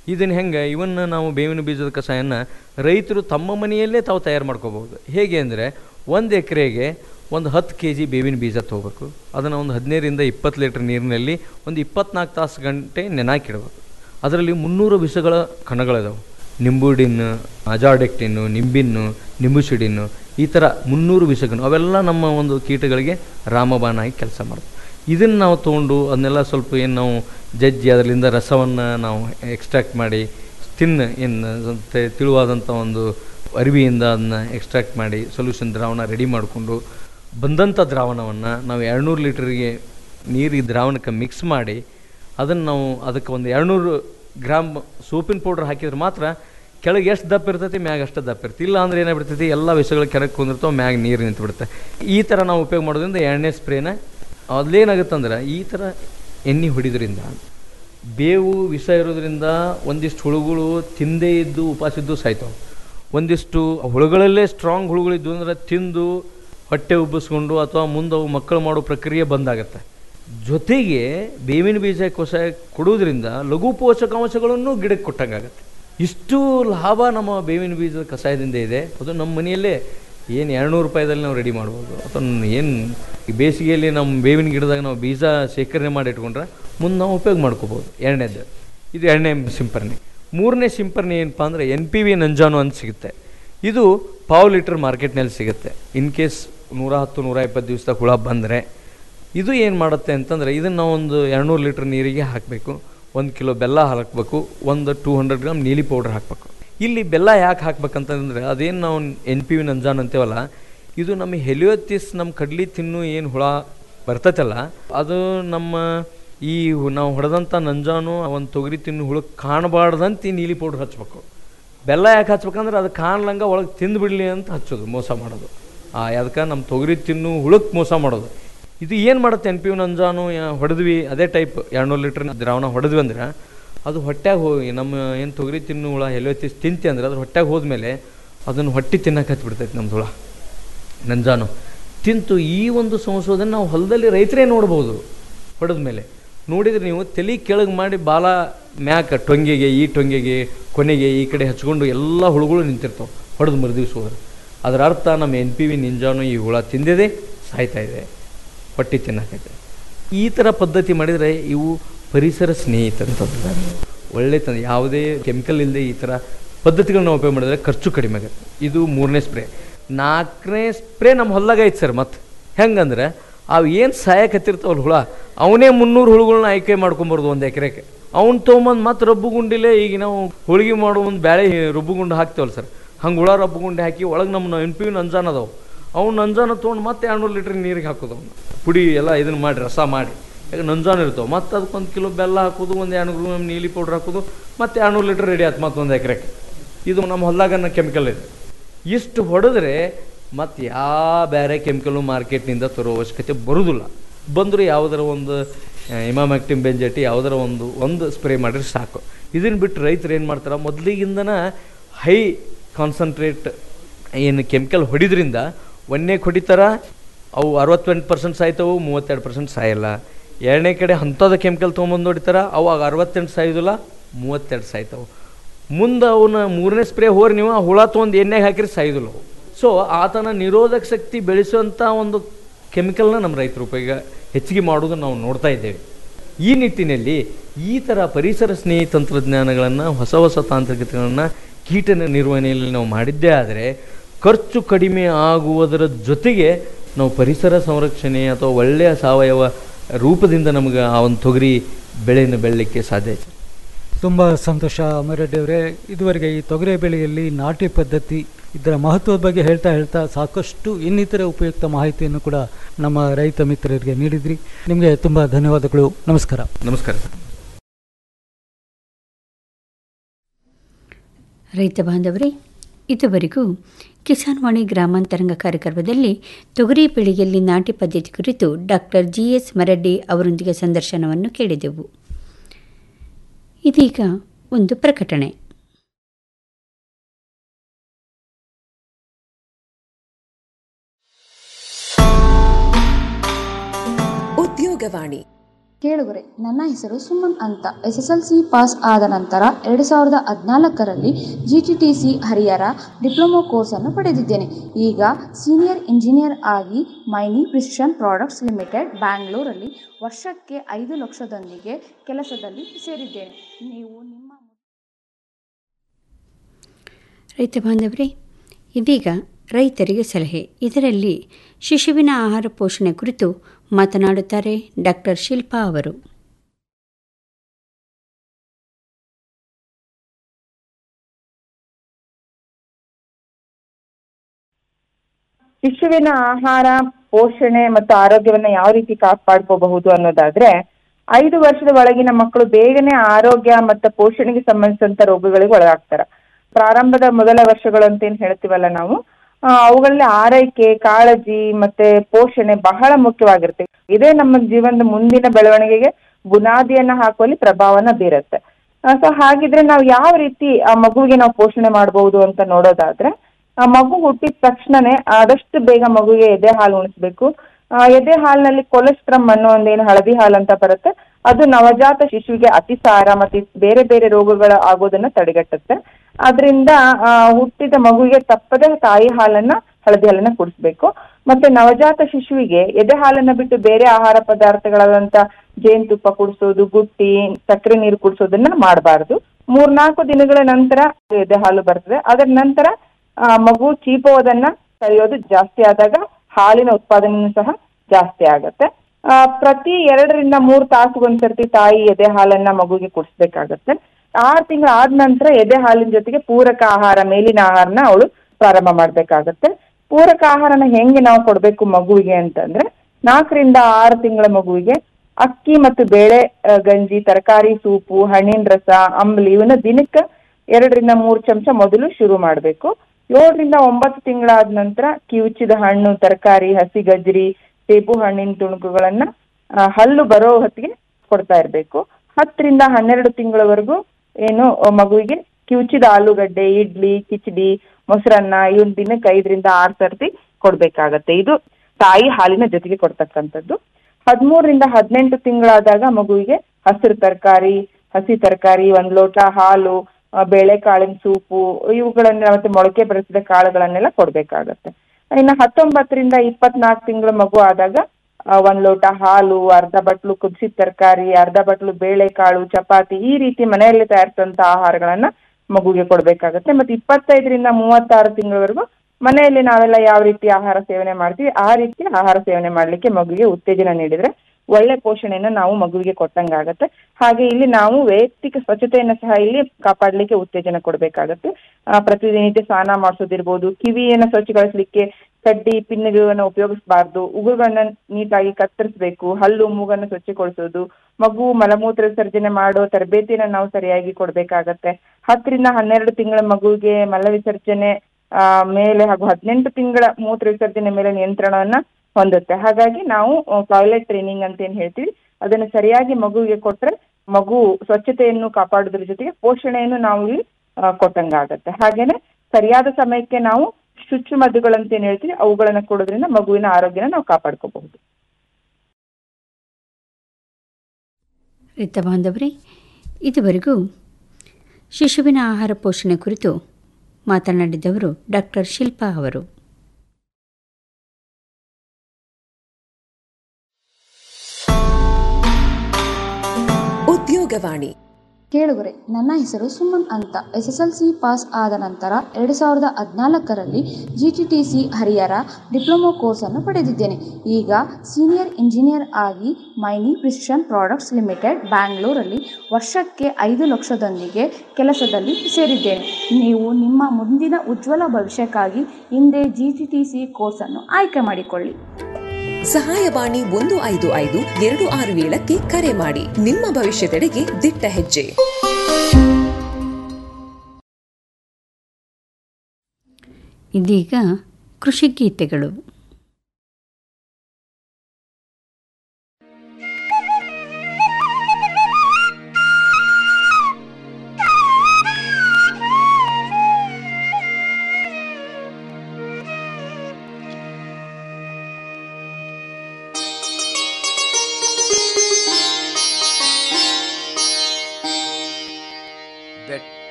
ಇದನ್ನು ಹೆಂಗೆ ಇವನ್ನ ನಾವು ಬೇವಿನ ಬೀಜದ ಕಷಾಯನ ರೈತರು ತಮ್ಮ ಮನೆಯಲ್ಲೇ ತಾವು ತಯಾರು ಮಾಡ್ಕೋಬೋದು ಹೇಗೆ ಅಂದರೆ ಒಂದು ಎಕರೆಗೆ ಒಂದು ಹತ್ತು ಕೆ ಜಿ ಬೇವಿನ ಬೀಜ ತೊಗೋಬೇಕು ಅದನ್ನು ಒಂದು ಹದಿನೈದರಿಂದ ಇಪ್ಪತ್ತು ಲೀಟ್ರ್ ನೀರಿನಲ್ಲಿ ಒಂದು ಇಪ್ಪತ್ನಾಲ್ಕು ತಾಸು ಗಂಟೆ ನೆನಾಕಿಡ್ಬೇಕು ಅದರಲ್ಲಿ ಮುನ್ನೂರು ವಿಷಗಳ ಕಣಗಳಿದಾವೆ ನಿಂಬುಡಿನ್ನು ಅಜಾಡೆಕ್ಟಿನ್ನು ನಿಂಬಿನ್ನು ನಿಂಬುಸಿಡಿನ್ನು ಈ ಥರ ಮುನ್ನೂರು ವಿಷಗಳು ಅವೆಲ್ಲ ನಮ್ಮ ಒಂದು ಕೀಟಗಳಿಗೆ ರಾಮಬಾಣ ಆಗಿ ಕೆಲಸ ಮಾಡ್ತವೆ ಇದನ್ನು ನಾವು ತೊಗೊಂಡು ಅದನ್ನೆಲ್ಲ ಸ್ವಲ್ಪ ಏನು ನಾವು ಜಜ್ಜಿ ಅದರಿಂದ ರಸವನ್ನು ನಾವು ಎಕ್ಸ್ಟ್ರಾಕ್ಟ್ ಮಾಡಿ ತಿನ್ನ ಏನು ತಿಳುವಾದಂಥ ಒಂದು ಅರಿವಿಯಿಂದ ಅದನ್ನ ಎಕ್ಸ್ಟ್ರಾಕ್ಟ್ ಮಾಡಿ ಸೊಲ್ಯೂಷನ್ ದ್ರಾವಣ ರೆಡಿ ಮಾಡಿಕೊಂಡು ಬಂದಂಥ ದ್ರಾವಣವನ್ನು ನಾವು ಎರಡುನೂರು ಲೀಟ್ರಿಗೆ ನೀರಿಗೆ ದ್ರಾವಣಕ್ಕೆ ಮಿಕ್ಸ್ ಮಾಡಿ ಅದನ್ನು ನಾವು ಅದಕ್ಕೆ ಒಂದು ಎರಡುನೂರು ಗ್ರಾಮ್ ಸೋಪಿನ ಪೌಡ್ರ್ ಹಾಕಿದ್ರೆ ಮಾತ್ರ ಕೆಳಗೆ ಎಷ್ಟು ದಪ್ಪ ಇರ್ತೈತಿ ಮ್ಯಾಗ ಅಷ್ಟು ದಪ್ಪ ಇರ್ತೈತಿ ಇಲ್ಲ ಅಂದ್ರೆ ಏನಾಗ್ಬಿಡ್ತೈತಿ ಎಲ್ಲ ವಿಷಯಗಳು ಕೆಳಗೆ ಕುಂದಿರ್ತಾವೆ ಮ್ಯಾಗ ನೀರು ನಿಂತುಬಿಡುತ್ತೆ ಈ ಥರ ನಾವು ಉಪಯೋಗ ಮಾಡೋದ್ರಿಂದ ಎಣ್ಣೆ ಸ್ಪ್ರೇನ ಅದೇನಾಗುತ್ತಂದ್ರೆ ಈ ಥರ ಎಣ್ಣೆ ಹೊಡಿದ್ರಿಂದ ಬೇವು ವಿಷ ಇರೋದ್ರಿಂದ ಒಂದಿಷ್ಟು ಹುಳುಗಳು ತಿಂದೇ ಇದ್ದು ಉಪವಾಸಿದ್ದು ಸಾಯ್ತಾವೆ ಒಂದಿಷ್ಟು ಹುಳುಗಳಲ್ಲೇ ಸ್ಟ್ರಾಂಗ್ ಹುಳುಗಳಿದ್ದು ಅಂದ್ರೆ ತಿಂದು ಹೊಟ್ಟೆ ಉಬ್ಬಿಸ್ಕೊಂಡು ಅಥವಾ ಮುಂದೆ ಅವು ಮಕ್ಕಳು ಮಾಡೋ ಪ್ರಕ್ರಿಯೆ ಬಂದಾಗತ್ತೆ ಜೊತೆಗೆ ಬೇವಿನ ಬೀಜ ಕೋಶ ಕೊಡೋದ್ರಿಂದ ಲಘು ಪೋಷಕಾಂಶಗಳನ್ನು ಗಿಡಕ್ಕೆ ಕೊಟ್ಟಂಗಾಗತ್ತೆ ಇಷ್ಟು ಲಾಭ ನಮ್ಮ ಬೇವಿನ ಬೀಜದ ಕಷಾಯದಿಂದ ಇದೆ ಅದು ನಮ್ಮ ಮನೆಯಲ್ಲೇ ಏನು ಎರಡುನೂರು ರೂಪಾಯಿದಲ್ಲಿ ನಾವು ರೆಡಿ ಮಾಡ್ಬೋದು ಅಥವಾ ಏನು ಈ ಬೇಸಿಗೆಯಲ್ಲಿ ನಮ್ಮ ಬೇವಿನ ಗಿಡದಾಗ ನಾವು ಬೀಜ ಶೇಖರಣೆ ಮಾಡಿ ಇಟ್ಕೊಂಡ್ರೆ ಮುಂದೆ ನಾವು ಉಪಯೋಗ ಮಾಡ್ಕೋಬೋದು ಎರಡನೇದು ಇದು ಎರಡನೇ ಸಿಂಪರಣೆ ಮೂರನೇ ಸಿಂಪರಣೆ ಏನಪ್ಪ ಅಂದರೆ ಎನ್ ಪಿ ವಿ ನಂಜಾನು ಅಂತ ಸಿಗುತ್ತೆ ಇದು ಪಾವು ಲೀಟ್ರ್ ಮಾರ್ಕೆಟ್ನಲ್ಲಿ ಸಿಗುತ್ತೆ ಇನ್ ಕೇಸ್ ನೂರ ಹತ್ತು ನೂರ ಇಪ್ಪತ್ತು ದಿವಸದಾಗ ಹುಳ ಬಂದರೆ ಇದು ಏನು ಮಾಡುತ್ತೆ ಅಂತಂದರೆ ಇದನ್ನು ನಾವು ಒಂದು ಎರಡುನೂರು ಲೀಟ್ರ್ ನೀರಿಗೆ ಹಾಕಬೇಕು ಒಂದು ಕಿಲೋ ಬೆಲ್ಲ ಹಾಕಬೇಕು ಒಂದು ಟೂ ಹಂಡ್ರೆಡ್ ಗ್ರಾಮ್ ನೀಲಿ ಪೌಡ್ರ್ ಹಾಕಬೇಕು ಇಲ್ಲಿ ಬೆಲ್ಲ ಯಾಕೆ ಹಾಕ್ಬೇಕಂತಂದರೆ ಅದೇನು ನಾವು ಎನ್ ಪಿ ವಿ ನಂಜಾನ್ ಅಂತೇವಲ್ಲ ಇದು ನಮ್ಮ ಹೆಲಿಯೋತಿಸ್ ನಮ್ಮ ಕಡ್ಲಿ ತಿನ್ನು ಏನು ಹುಳ ಬರ್ತೈತಲ್ಲ ಅದು ನಮ್ಮ ಈ ಹು- ನಾವು ಹೊಡೆದಂಥ ನಂಜಾನು ಒಂದು ತೊಗರಿ ತಿನ್ನು ಹುಳಕ್ಕೆ ಕಾಣಬಾರ್ದಂತ ಈ ನೀಲಿ ಪೌಡ್ರ್ ಹಚ್ಬೇಕು ಬೆಲ್ಲ ಯಾಕೆ ಹಚ್ಬೇಕಂದ್ರೆ ಅದು ಕಾಣ್ಲಂಗ ಒಳಗೆ ತಿಂದು ಬಿಡಲಿ ಅಂತ ಹಚ್ಚೋದು ಮೋಸ ಮಾಡೋದು ಆ ಅದಕ್ಕೆ ನಮ್ಮ ತೊಗರಿ ತಿನ್ನು ಹುಳಕ್ಕೆ ಮೋಸ ಮಾಡೋದು ಇದು ಏನು ಮಾಡುತ್ತೆ ಎನ್ ಪಿ ಯು ನಂಜಾನು ಯಾ- ಹೊಡೆದ್ವಿ ಅದೇ ಟೈಪ್ ಎರಡುನೂರು ಲೀಟ್ರ್ ದ್ರಾವಣ ಹೊಡೆದ್ವಿ ಅಂದ್ರೆ ಅದು ಹೊಟ್ಯಾಗ ಹೋಗಿ ನಮ್ಮ ಏನು ತೊಗರಿ ತಿನ್ನು ಹುಳ ಎಲೆವತ್ತಿ ತಿಂತಿ ಅಂದ್ರೆ ಅದ್ರ ಹೊಟ್ಯಾಗ ಹೋದ್ಮೇಲೆ ಅದನ್ನು ಹೊಟ್ಟೆ ತಿನ್ನಕ್ಕೆ ಹತ್ಬಿಡ್ತೈತೆ ನಮ್ದು ಹುಳ ನಂಜಾನು ತಿಂತು ಈ ಒಂದು ಸಂಶೋಧನೆ ನಾವು ಹೊಲದಲ್ಲಿ ರೈತರೇ ನೋಡ್ಬೋದು ಹೊಡೆದ ಮೇಲೆ ನೋಡಿದ್ರೆ ನೀವು ತಲೆ ಕೆಳಗೆ ಮಾಡಿ ಬಾಲ ಮ್ಯಾಕ ಟೊಂಗೆಗೆ ಈ ಟೊಂಗೆಗೆ ಕೊನೆಗೆ ಈ ಕಡೆ ಹಚ್ಕೊಂಡು ಎಲ್ಲ ಹುಳುಗಳು ನಿಂತಿರ್ತಾವೆ ಹೊಡೆದು ಮರುದಿವ್ಸ ಹೋದ್ರೆ ಅದರ ಅರ್ಥ ನಮ್ಮ ಎನ್ ಪಿ ವಿ ನಿಂಜಾನು ಈ ಹುಳ ತಿಂದಿದೆ ಸಾಯ್ತಾ ಇದೆ ಹೊಟ್ಟೆ ತಿನ್ನಕೈತೆ ಈ ಥರ ಪದ್ಧತಿ ಮಾಡಿದರೆ ಇವು ಪರಿಸರ ಸ್ನೇಹಿ ತಂತ್ರಜ್ಞಾನ ಒಳ್ಳೆ ತಂದ ಯಾವುದೇ ಕೆಮಿಕಲ್ ಇಲ್ಲದೆ ಈ ಥರ ಪದ್ಧತಿಗಳನ್ನ ಉಪಯೋಗ ಮಾಡಿದ್ರೆ ಖರ್ಚು ಕಡಿಮೆ ಆಗುತ್ತೆ ಇದು ಮೂರನೇ ಸ್ಪ್ರೇ ನಾಲ್ಕನೇ ಸ್ಪ್ರೇ ನಮ್ಮ ಹೊಲ್ದಾಗ ಐತೆ ಸರ್ ಮತ್ತೆ ಹೆಂಗಂದ್ರೆ ಅವು ಏನು ಸಾಯಕತ್ತಿರ್ತಾವಲ್ಲ ಹುಳ ಅವನೇ ಮುನ್ನೂರು ಹುಳುಗಳನ್ನ ಆಯ್ಕೆ ಮಾಡ್ಕೊಂಬರ್ದು ಒಂದು ಎಕರೆಗೆ ಅವ್ನು ತೊಗೊಂಬಂದು ಮತ್ತೆ ರಬ್ಬು ಗುಂಡಿಲೇ ಈಗ ನಾವು ಹೋಳಿಗೆ ಮಾಡೋ ಒಂದು ಬ್ಯಾಳೆ ರಬ್ಬು ಗುಂಡು ಹಾಕ್ತೇವಲ್ಲ ಸರ್ ಹಂಗೆ ಹುಳ ರಬ್ಬು ಗುಂಡಿ ಹಾಕಿ ಒಳಗೆ ನಮ್ಮ ಎನ್ ಪಿ ನಂಜಾನ್ ಅದಾವೆ ಅವ್ನು ನಂಜಾನ ತೊಗೊಂಡು ಮತ್ತೆ ಎರಡುನೂರು ಲೀಟ್ರ್ ನೀರಿಗೆ ಹಾಕೋದು ಅವ್ನು ಪುಡಿ ಎಲ್ಲ ಇದನ್ನು ಮಾಡಿ ರಸ ಮಾಡಿ ಈಗ ನಂಜಾನು ಇರ್ತಾವೆ ಮತ್ತೆ ಅದಕ್ಕೊಂದು ಕಿಲೋ ಬೆಲ್ಲ ಹಾಕೋದು ಒಂದು ಎರಡು ಗ್ರಾಮ್ ನೀಲಿ ಪೌಡ್ರ್ ಹಾಕೋದು ಮತ್ತೆ ಎರಡುನೂರು ಲೀಟ್ರ್ ರೆಡಿ ಆಯ್ತು ಮತ್ತೊಂದು ಎಕರೆಗೆ ಇದು ನಮ್ಮ ಹೊಲ್ದಾಗ ಕೆಮಿಕಲ್ ಇದೆ ಇಷ್ಟು ಹೊಡೆದ್ರೆ ಮತ್ತು ಯಾವ ಬೇರೆ ಕೆಮಿಕಲ್ಲು ಮಾರ್ಕೆಟ್ನಿಂದ ತರೋ ಅವಶ್ಯಕತೆ ಬರೋದಿಲ್ಲ ಬಂದರೂ ಯಾವುದರ ಒಂದು ಇಮಾಮ್ಯಾಕ್ಟಿಮ್ ಬೆಂಜೆಟಿ ಯಾವುದರ ಒಂದು ಒಂದು ಸ್ಪ್ರೇ ಮಾಡಿದ್ರೆ ಸಾಕು ಇದನ್ನು ಬಿಟ್ಟು ರೈತರು ಏನು ಮಾಡ್ತಾರೆ ಮೊದಲಿಗಿಂದನ ಹೈ ಕಾನ್ಸಂಟ್ರೇಟ್ ಏನು ಕೆಮಿಕಲ್ ಹೊಡಿದ್ರಿಂದ ಒಂದೇ ಹೊಡಿತಾರ ಅವು ಅರವತ್ತೆಂಟು ಪರ್ಸೆಂಟ್ ಸಾಯ್ತವು ಮೂವತ್ತೆರಡು ಪರ್ಸೆಂಟ್ ಸಾಯಲ್ಲ ಎರಡನೇ ಕಡೆ ಅಂಥದ್ದು ಕೆಮಿಕಲ್ ತೊಗೊಂಬಂದು ಹೊಡಿತಾರ ಅವಾಗ ಅರವತ್ತೆಂಟು ಸಾಯೋದಿಲ್ಲ ಮೂವತ್ತೆರಡು ಸಾಯ್ತವು ಮುಂದೆ ಅವನ್ನ ಮೂರನೇ ಸ್ಪ್ರೇ ಹೋರಿ ನೀವು ಆ ಹುಳ ತೊಗೊಂಡು ಎಣ್ಣೆಗೆ ಹಾಕಿದ್ರೆ ಸಾಯೋದಿಲ್ಲ ಅವು ಸೊ ಆತನ ನಿರೋಧಕ ಶಕ್ತಿ ಬೆಳೆಸುವಂಥ ಒಂದು ಕೆಮಿಕಲ್ನ ನಮ್ಮ ರೈತರು ಉಪಯೋಗ ಹೆಚ್ಚಿಗೆ ಮಾಡೋದನ್ನು ನಾವು ನೋಡ್ತಾ ಇದ್ದೇವೆ ಈ ನಿಟ್ಟಿನಲ್ಲಿ ಈ ಥರ ಪರಿಸರ ಸ್ನೇಹಿ ತಂತ್ರಜ್ಞಾನಗಳನ್ನು ಹೊಸ ಹೊಸ ತಾಂತ್ರಿಕತೆಗಳನ್ನು ಕೀಟ ನಿರ್ವಹಣೆಯಲ್ಲಿ ನಾವು ಮಾಡಿದ್ದೇ ಆದರೆ ಖರ್ಚು ಕಡಿಮೆ ಆಗುವುದರ ಜೊತೆಗೆ ನಾವು ಪರಿಸರ ಸಂರಕ್ಷಣೆ ಅಥವಾ ಒಳ್ಳೆಯ ಸಾವಯವ ರೂಪದಿಂದ ನಮಗೆ ಆ ಒಂದು ತೊಗರಿ ಬೆಳೆಯನ್ನು ಬೆಳಲಿಕ್ಕೆ ಸಾಧ್ಯ ಐತೆ ತುಂಬ ಸಂತೋಷ ಅಮರೆಡ್ಡಿ ಅವರೇ ಇದುವರೆಗೆ ಈ ತೊಗರೆ ಬೆಳೆಯಲ್ಲಿ ನಾಟಿ ಪದ್ಧತಿ ಇದರ ಮಹತ್ವದ ಬಗ್ಗೆ ಹೇಳ್ತಾ ಹೇಳ್ತಾ ಸಾಕಷ್ಟು ಇನ್ನಿತರ ಉಪಯುಕ್ತ ಮಾಹಿತಿಯನ್ನು ಕೂಡ ನಮ್ಮ ರೈತ ಮಿತ್ರರಿಗೆ ನೀಡಿದ್ರಿ ನಿಮಗೆ ತುಂಬ ಧನ್ಯವಾದಗಳು ನಮಸ್ಕಾರ ನಮಸ್ಕಾರ ಸರ್ ರೈತ ಬಾಂಧವರೇ ಇದುವರೆಗೂ ಕಿಸಾನ್ ವಾಣಿ ಗ್ರಾಮಾಂತರಂಗ ಕಾರ್ಯಕ್ರಮದಲ್ಲಿ ತೊಗರಿ ಬೆಳೆಯಲ್ಲಿ ನಾಟಿ ಪದ್ಧತಿ ಕುರಿತು ಡಾಕ್ಟರ್ ಜಿ ಎಸ್ ಮರಡ್ಡಿ ಅವರೊಂದಿಗೆ ಸಂದರ್ಶನವನ್ನು ಕೇಳಿದೆವು ಇದೀಗ ಒಂದು ಪ್ರಕಟಣೆ ಉದ್ಯೋಗವಾಣಿ ಕೇಳುಗರೆ ನನ್ನ ಹೆಸರು ಸುಮನ್ ಅಂತ S S L C pass ಆದ ನಂತರ ಎರಡು ಸಾವಿರದ ಹದಿನಾಲ್ಕರಲ್ಲಿ G T T C Harihara diploma ಕೋರ್ಸನ್ನು ಪಡೆದಿದ್ದೇನೆ ಈಗ ಸೀನಿಯರ್ ಇಂಜಿನಿಯರ್ ಆಗಿ ಮೈನಿ ಪ್ರಿಸಿಷನ್ ಪ್ರಾಡಕ್ಟ್ಸ್ ಲಿಮಿಟೆಡ್ ಬ್ಯಾಂಗ್ಳೂರಲ್ಲಿ ವರ್ಷಕ್ಕೆ ಐದು ಲಕ್ಷದೊಂದಿಗೆ ಕೆಲಸದಲ್ಲಿ ಸೇರಿದ್ದೇನೆ ನೀವು ನಿಮ್ಮ ರೈತ ಬಾಂಧವರೇ ಇದೀಗ ರೈತರಿಗೆ ಸಲಹೆ ಇದರಲ್ಲಿ ಶಿಶುವಿನ ಆಹಾರ ಪೋಷಣೆ ಕುರಿತು ಮಾತನಾಡುತ್ತಾರೆ ಡಾಕ್ಟರ್ ಶಿಲ್ಪಾ ಅವರು ಶಿಶುವಿನ ಆಹಾರ ಪೋಷಣೆ ಮತ್ತು ಆರೋಗ್ಯವನ್ನ ಯಾವ ರೀತಿ ಕಾಪಾಡ್ಕೋಬಹುದು ಅನ್ನೋದಾದ್ರೆ ಐದು ವರ್ಷದ ಒಳಗಿನ ಮಕ್ಕಳು ಬೇಗನೆ ಆರೋಗ್ಯ ಮತ್ತು ಪೋಷಣೆಗೆ ಸಂಬಂಧಿಸಿದಂತ ರೋಗಗಳಿಗೆ ಒಳಗಾಗ್ತಾರೆ ಪ್ರಾರಂಭದ ಮೊದಲ ವರ್ಷಗಳು ಅಂತ ಏನ್ ಹೇಳ್ತೀವಲ್ಲ ನಾವು ಆ, ಅವುಗಳಲ್ಲಿ ಆರೈಕೆ ಕಾಳಜಿ ಮತ್ತೆ ಪೋಷಣೆ ಬಹಳ ಮುಖ್ಯವಾಗಿರುತ್ತೆ ಇದೇ ನಮ್ಮ ಜೀವನದ ಮುಂದಿನ ಬೆಳವಣಿಗೆಗೆ ಬುನಾದಿಯನ್ನ ಹಾಕುವಲ್ಲಿ ಪ್ರಭಾವನ ಬೀರುತ್ತೆ ಸೊ ಹಾಗಿದ್ರೆ ನಾವು ಯಾವ ರೀತಿ ಆ ಮಗುವಿಗೆ ನಾವು ಪೋಷಣೆ ಮಾಡಬಹುದು ಅಂತ ನೋಡೋದಾದ್ರೆ ಆ ಮಗು ಹುಟ್ಟಿದ ತಕ್ಷಣನೇ ಆದಷ್ಟು ಬೇಗ ಮಗುವಿಗೆ ಎದೆ ಹಾಲು ಉಣಿಸ್ಬೇಕು ಆ, ಎದೆ ಹಾಲಿನಲ್ಲಿ ಕೊಲೆಸ್ಟ್ರಮ್ ಅನ್ನೋ ಒಂದೇನು ಹಳದಿ ಹಾಲು ಅಂತ ಬರುತ್ತೆ ಅದು ನವಜಾತ ಶಿಶುವಿಗೆ ಅತಿಸಾರ ಮತ್ತೆ ಬೇರೆ ಬೇರೆ ರೋಗಗಳ ಆಗೋದನ್ನ ತಡೆಗಟ್ಟುತ್ತೆ ಅದರಿಂದ ಹುಟ್ಟಿದ ಮಗುವಿಗೆ ತಪ್ಪದೆ ತಾಯಿ ಹಾಲನ್ನ ಹಳದಿ ಹಾಲನ್ನ ಕುಡಿಸ್ಬೇಕು ಮತ್ತೆ ನವಜಾತ ಶಿಶುವಿಗೆ ಎದೆ ಹಾಲನ್ನ ಬಿಟ್ಟು ಬೇರೆ ಆಹಾರ ಪದಾರ್ಥಗಳಾದಂತ ಜೇನುತುಪ್ಪ ಕುಡಿಸೋದು ಗುಟ್ಟಿ ಸಕ್ಕರೆ ನೀರು ಕುಡಿಸೋದನ್ನ ಮಾಡಬಾರ್ದು ಮೂರ್ನಾಲ್ಕು ದಿನಗಳ ನಂತರ ಎದೆ ಹಾಲು ಬರ್ತದೆ ಅದರ ನಂತರ ಆ, ಮಗು ಚೀಪೋದನ್ನ ಕರೆಯೋದು ಜಾಸ್ತಿ ಆದಾಗ ಹಾಲಿನ ಉತ್ಪಾದನೆಯೂ ಸಹ ಜಾಸ್ತಿ ಆಗತ್ತೆ ಆ, ಪ್ರತಿ ಎರಡರಿಂದ ಮೂರು ತಾಸುಗೊಂದ್ಸರ್ತಿ ತಾಯಿ ಎದೆ ಹಾಲನ್ನ ಮಗುಗೆ ಕುಡಿಸ್ಬೇಕಾಗತ್ತೆ ಆರು ತಿಂಗಳು ಆದ ನಂತರ ಎದೆ ಹಾಲಿನ ಜೊತೆಗೆ ಪೂರಕ ಆಹಾರ ಮೇಲಿನ ಆಹಾರನ ಅವಳು ಪ್ರಾರಂಭ ಮಾಡ್ಬೇಕಾಗತ್ತೆ ಪೂರಕ ಆಹಾರನ ಹೆಂಗೆ ನಾವು ಕೊಡ್ಬೇಕು ಮಗುವಿಗೆ ಅಂತಂದ್ರೆ ನಾಲ್ಕರಿಂದ ಆರು ತಿಂಗಳ ಮಗುವಿಗೆ ಅಕ್ಕಿ ಮತ್ತು ಬೇಳೆ ಆ, ಗಂಜಿ ತರಕಾರಿ ಸೂಪು ಹಣ್ಣಿನ ರಸ ಅಂಬ್ಲಿ ಇವನ್ನ ದಿನಕ್ಕೆ ಎರಡರಿಂದ ಮೂರು ಚಮಚ ಮೊದಲು ಶುರು ಮಾಡಬೇಕು ಏಳರಿಂದ ಒಂಬತ್ತು ತಿಂಗಳಾದ ನಂತರ ಕಿವುಚಿದ ಹಣ್ಣು ತರಕಾರಿ ಹಸಿ ಗಜ್ರಿ ಸೇಬು ಹಣ್ಣಿನ ತುಣುಕುಗಳನ್ನ ಆ, ಹಲ್ಲು ಬರೋ ಹೊತ್ತಿಗೆ ಕೊಡ್ತಾ ಇರಬೇಕು ಹತ್ತರಿಂದ ಹನ್ನೆರಡು ತಿಂಗಳವರೆಗೂ ಏನು ಆ, ಮಗುವಿಗೆ ಕಿವುಚಿದ ಆಲೂಗಡ್ಡೆ ಇಡ್ಲಿ ಕಿಚಡಿ ಮೊಸರನ್ನ ಇವನ್ ದಿನಕ್ಕೆ ಐದರಿಂದ ಆರು ಸರ್ತಿ ಕೊಡ್ಬೇಕಾಗತ್ತೆ ಇದು ತಾಯಿ ಹಾಲಿನ ಜೊತೆಗೆ ಕೊಡ್ತಕ್ಕಂಥದ್ದು ಹದಿಮೂರರಿಂದ ಹದಿನೆಂಟು ತಿಂಗಳಾದಾಗ ಮಗುವಿಗೆ ಹಸಿರು ತರಕಾರಿ ಹಸಿ ತರಕಾರಿ ಒಂದ್ ಲೋಟ ಹಾಲು ಆ, ಬೇಳೆಕಾಳಿನ ಸೂಪು ಇವುಗಳನ್ನ ಮತ್ತೆ ಮೊಳಕೆ ಬರಿಸಿದ ಕಾಳುಗಳನ್ನೆಲ್ಲ ಕೊಡ್ಬೇಕಾಗತ್ತೆ ಇನ್ನು ಹತ್ತೊಂಬತ್ತರಿಂದ ಇಪ್ಪತ್ನಾಲ್ಕು ತಿಂಗಳ ಮಗು ಆದಾಗ ಆ, ಒಂದ್ ಲೋಟ ಹಾಲು ಅರ್ಧ ಬಟ್ಲು ಕುದಿಸಿದ ತರಕಾರಿ ಅರ್ಧ ಬಟ್ಲು ಬೇಳೆಕಾಳು ಚಪಾತಿ ಈ ರೀತಿ ಮನೆಯಲ್ಲಿ ತಯಾರಿಸಿದಂತ ಆಹಾರಗಳನ್ನ ಮಗುಗೆ ಕೊಡ್ಬೇಕಾಗತ್ತೆ ಮತ್ತೆ ಇಪ್ಪತ್ತೈದರಿಂದ ಮೂವತ್ತಾರು ತಿಂಗಳವರೆಗೂ ಮನೆಯಲ್ಲಿ ನಾವೆಲ್ಲ ಯಾವ ರೀತಿ ಆಹಾರ ಸೇವನೆ ಮಾಡ್ತೀವಿ ಆ ರೀತಿ ಆಹಾರ ಸೇವನೆ ಮಾಡ್ಲಿಕ್ಕೆ ಮಗುವಿಗೆ ಉತ್ತೇಜನ ನೀಡಿದ್ರೆ ಒಳ್ಳೆ ಪೋಷಣೆಯನ್ನ ನಾವು ಮಗುವಿಗೆ ಕೊಟ್ಟಂಗಾಗತ್ತೆ ಹಾಗೆ ಇಲ್ಲಿ ನಾವು ವೈಯಕ್ತಿಕ ಸ್ವಚ್ಛತೆಯನ್ನ ಸಹ ಇಲ್ಲಿ ಕಾಪಾಡ್ಲಿಕ್ಕೆ ಉತ್ತೇಜನ ಕೊಡ್ಬೇಕಾಗತ್ತೆ ಆ, ಪ್ರತಿದಿನಿತ್ಯ ಸ್ನಾನ ಮಾಡಿಸೋದಿರ್ಬೋದು ಕಿವಿಯನ್ನ ಸ್ವಚ್ಛಗೊಳಿಸ್ಲಿಕ್ಕೆ ಕಡ್ಡಿ ಪಿನ್ನುಗಳನ್ನ ಉಪಯೋಗಿಸಬಾರ್ದು ಉಗುರುಗಳನ್ನ ನೀಟಾಗಿ ಕತ್ತರಿಸ್ಬೇಕು ಹಲ್ಲು ಮೂಗನ್ನ ಸ್ವಚ್ಛಗೊಳಿಸೋದು ಮಗು ಮಲಮೂತ್ರ ವಿಸರ್ಜನೆ ಮಾಡೋ ತರಬೇತಿಯನ್ನ ನಾವು ಸರಿಯಾಗಿ ಕೊಡ್ಬೇಕಾಗತ್ತೆ ಹತ್ತರಿಂದ ಹನ್ನೆರಡು ತಿಂಗಳ ಮಗುವಿಗೆ ಮಲ ವಿಸರ್ಜನೆ ಆ, ಮೇಲೆ ಹಾಗೂ ಹದಿನೆಂಟು ತಿಂಗಳ ಮೂತ್ರ ವಿಸರ್ಜನೆ ಮೇಲೆ ನಿಯಂತ್ರಣವನ್ನ ಹೊಂದುತ್ತೆ ಹಾಗಾಗಿ ನಾವು ಟಾಯ್ಲೆಟ್ ಟ್ರೈನಿಂಗ್ ಅಂತ ಏನ್ ಹೇಳ್ತೀವಿ ಅದನ್ನ ಸರಿಯಾಗಿ ಮಗುವಿಗೆ ಕೊಟ್ರೆ ಮಗು ಸ್ವಚ್ಛತೆಯನ್ನು ಕಾಪಾಡೋದ್ರ ಜೊತೆಗೆ ಪೋಷಣೆಯನ್ನು ನಾವು ಇಲ್ಲಿ ಆ, ಕೊಟ್ಟಂಗಾಗತ್ತೆ ಹಾಗೇನೆ ಸರಿಯಾದ ಸಮಯಕ್ಕೆ ನಾವು ಚುಚ್ಚುಮದ್ದುಗಳಂತ ಏನ್ ಹೇಳ್ತೀವಿ ಅವುಗಳನ್ನ ಕೊಡೋದ್ರಿಂದ ಮಗುವಿನ ಆರೋಗ್ಯನ ನಾವು ಕಾಪಾಡ್ಕೋಬಹುದು ರೈತ ಬಾಂಧವರೇ ಇದುವರೆಗೂ ಶಿಶುವಿನ ಆಹಾರ ಪೋಷಣೆ ಕುರಿತು ಮಾತನಾಡಿದವರು ಡಾಕ್ಟರ್ ಶಿಲ್ಪಾ ಅವರು ಉದ್ಯೋಗವಾಣಿ ಕೇಳುಗರೆ ನನ್ನ ಹೆಸರು ಸುಮನ್ ಅಂತ S S L C pass ಆದ ನಂತರ ಎರಡು ಸಾವಿರದ ಹದಿನಾಲ್ಕರಲ್ಲಿ G T T C Harihara diploma ಕೋರ್ಸನ್ನು ಪಡೆದಿದ್ದೇನೆ ಈಗ ಸೀನಿಯರ್ ಇಂಜಿನಿಯರ್ ಆಗಿ ಮೈನಿ ಪ್ರಿಸಿಷನ್ ಪ್ರಾಡಕ್ಟ್ಸ್ ಲಿಮಿಟೆಡ್ ಬ್ಯಾಂಗ್ಳೂರಲ್ಲಿ ವರ್ಷಕ್ಕೆ ಐದು ಲಕ್ಷದೊಂದಿಗೆ ಕೆಲಸದಲ್ಲಿ ಸೇರಿದ್ದೇನೆ ನೀವು ನಿಮ್ಮ ಮುಂದಿನ ಉಜ್ವಲ ಭವಿಷ್ಯಕ್ಕಾಗಿ ಹಿಂದೆ ಜಿ ಟಿ ಟಿ ಸಿ ಕೋರ್ಸನ್ನು ಆಯ್ಕೆ ಮಾಡಿಕೊಳ್ಳಿ ಸಹಾಯವಾಣಿ ಒಂದು ಐದು ಐದು ಎರಡು ಆರು ಏಳಕ್ಕೆ ಕರೆ ಮಾಡಿ ನಿಮ್ಮ ಭವಿಷ್ಯದೆಡೆಗೆ ದಿಟ್ಟ ಹೆಜ್ಜೆ ಇದೀಗ ಕೃಷಿ ಗೀತೆಗಳು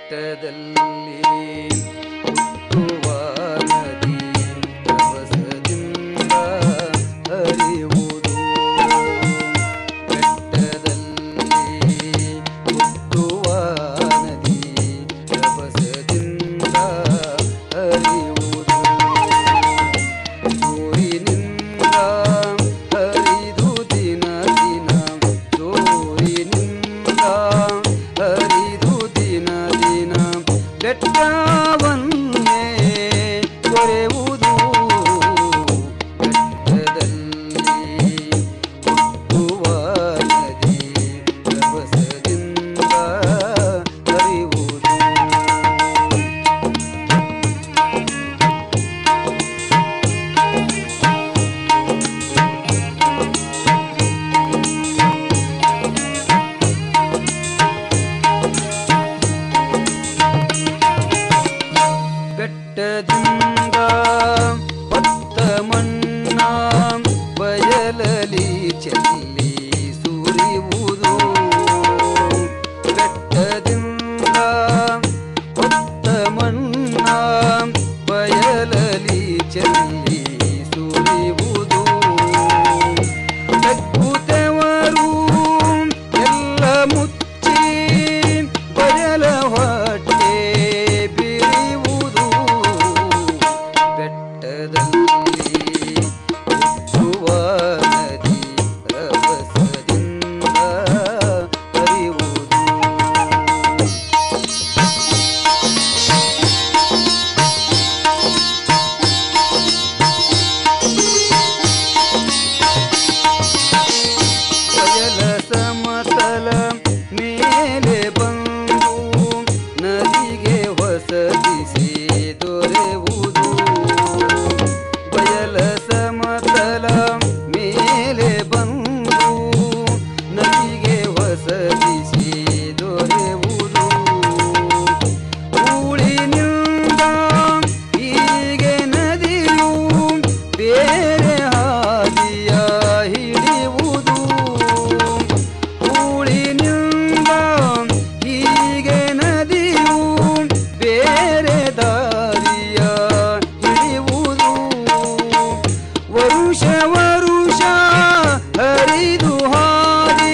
ಬೆಟ್ಟದಲ್ಲಿ ಹುಟ್ಟುವ ನದಿ ರಭಸದಿಂದ ಹರಿಯುವುದು ಬೆಟ್ಟದಲ್ಲಿ ಹುಟ್ಟುವ ನದಿ ರಭಸದಿಂದ ಹರಿಯುವುದು ಜೋರಿನಿಂದ ಹರಿದು ದಿನ ದಿನ ಜೋರಿನಿಂದ ಹರಿದು ದಿನ ದಿನ ಬೆಟ್ಟವನ್ನೇ ಕೊರೆಯುವುದು ಬೆಟ್ಟದಲ್ಲಿ ಹುಟ್ಟುವ ನದಿ ರಭಸದಿಂದ ಹರಿಯುವುದು ಬೆಟ್ಟದಿಂದ ಹೊತ್ತ ಮಣ್ಣ ಬಯಲಲಿ ಚೆಲ್ಲಿ ಸುರಿಯುವುದು ಬೆಟ್ಟದಿಂದ ಹೊತ್ತ ಮಣ್ಣ ಬಯಲಲಿ ಚೆಲ್ಲಿ ಸುರಿಯುವುದು ತಗ್ಗುತ್ತವರು ಎಲ್ಲ ಮುಚ್ಚಿ ಬಯಲ ಹೊಟ್ಟೆ ಬಿರಿಯುವುದು ಬೆಟ್ಟದಲ್ಲಿ ಹುಟ್ಟುವ ನದಿ ರಭಸದಿಂದ ಹರಿಯುವುದು ಬಯಲ ಸಮತಲ ಮೇಲೆ ಬಂದು ನದಿಗೆ ಹೊಸದಿಸಿ ದೊರೆಯುವುದು ಬಯಲ ಸಮತಲ ಮೇಲೆ ಬಂದು ನದಿಗೆ ಹೊಸದಿಸಿ ದೊರೆಯುವುದು ಊಳಿನಿಂದ ಹೀಗೆ ನದಿಯು ಬೇರೆ ಹಾದಿಯ ಹಿಡಿಯುವುದು ಊಳಿನಿಂದ ಹೀಗೆ ನದಿಯು ಬೇರೆ ದಾರಿಯ ಹಿಡಿಯುವುದು ವರುಷ ವರುಷ ಹರಿದು ಹಾದಿ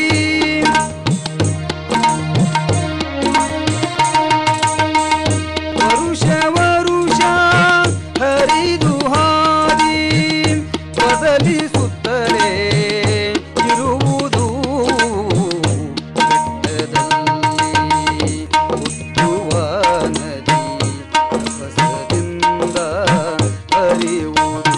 ವರುಷ ವರುಷ ಹರಿದು ಹಾದಿ ಬದಲಿಸುತ್ತಲೇ ಇರುವುದು ಬೆಟ್ಟದಲ್ಲಿ ಹುಟ್ಟುವ ನದಿ ರಭಸದಿಂದ ಹರಿಯುವುದು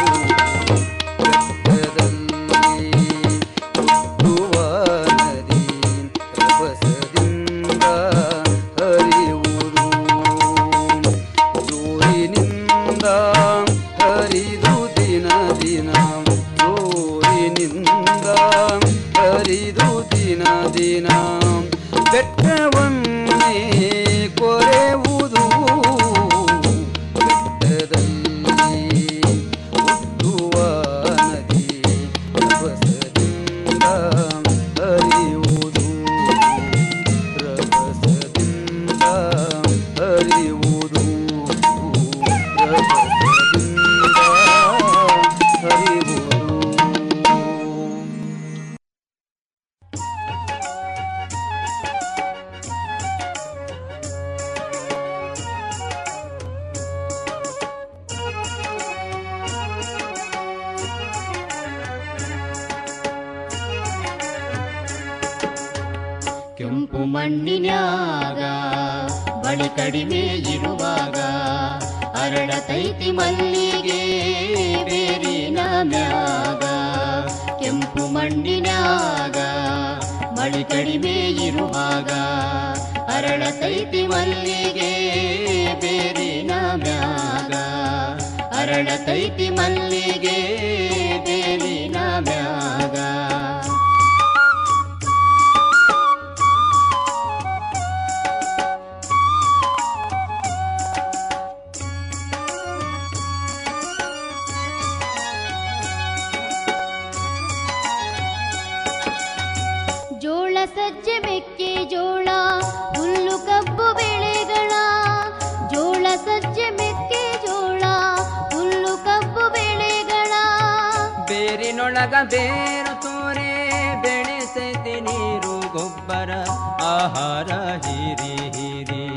ಬೆಟ್ಟದಲ್ಲಿ ಹುಟ್ಟುವ ನದಿ ರಭಸದಿಂದ ಹರಿಯುವುದು ಜೋರಿನಿಂದ ಹರಿದು ದಿನ ದಿನ ಜೋರಿನಿಂದ ಹರಿದು ದಿನ ದಿನ ಬೆಟ್ಟವನ್ನೇ ಕೊರೆಯುವುದು ಬೆಟ್ಟದಲ್ಲಿ ಹುಟ್ಟುವ ನದಿ ರಭಸದಿಂದ ಹರಿಯುವುದು ರಭಸದಿಂದ ಹರಿಯುವುದು ರಭಸದಿಂದ ಹರಿಯುವುದು ಕೆಂಪು ಮಣ್ಣಿನ್ಯಾಗ ಬಳಿ ಕಡಿಮೆ ಇರುವಾಗ ಅರಳತೈತಿ ಮಲ್ಲಿಗೆ ಬೇರಿನ ಮ್ಯಾಗ ಕೆಂಪು ಮಣ್ಣಿನ್ಯಾಗ ಮಳಿ ಕಡಿಮೆ ಇರುವಾಗ ಅರಳತೈತಿ ಮಲ್ಲಿಗೆ ಬೇರಿನ ಮ್ಯಾಗ ಅರಳತೈತಿ ಮಲ್ಲಿಗೆ ಬೇರಿನ ಮ್ಯಾಗ ಜೋಳ ಸಜ್ಜೆ ಮೆಕ್ಕೆ ಜೋಳ ಹುಲ್ಲು ಕಬ್ಬು ಬೇಳೆ ಮಣ್ಣಿನೊಳಗ ಬೇರು ತೋರೆ ಬೆಳೆಸೈತಿ ನೀರು ಗೊಬ್ಬರ ಆಹಾರ ಹೀರಿ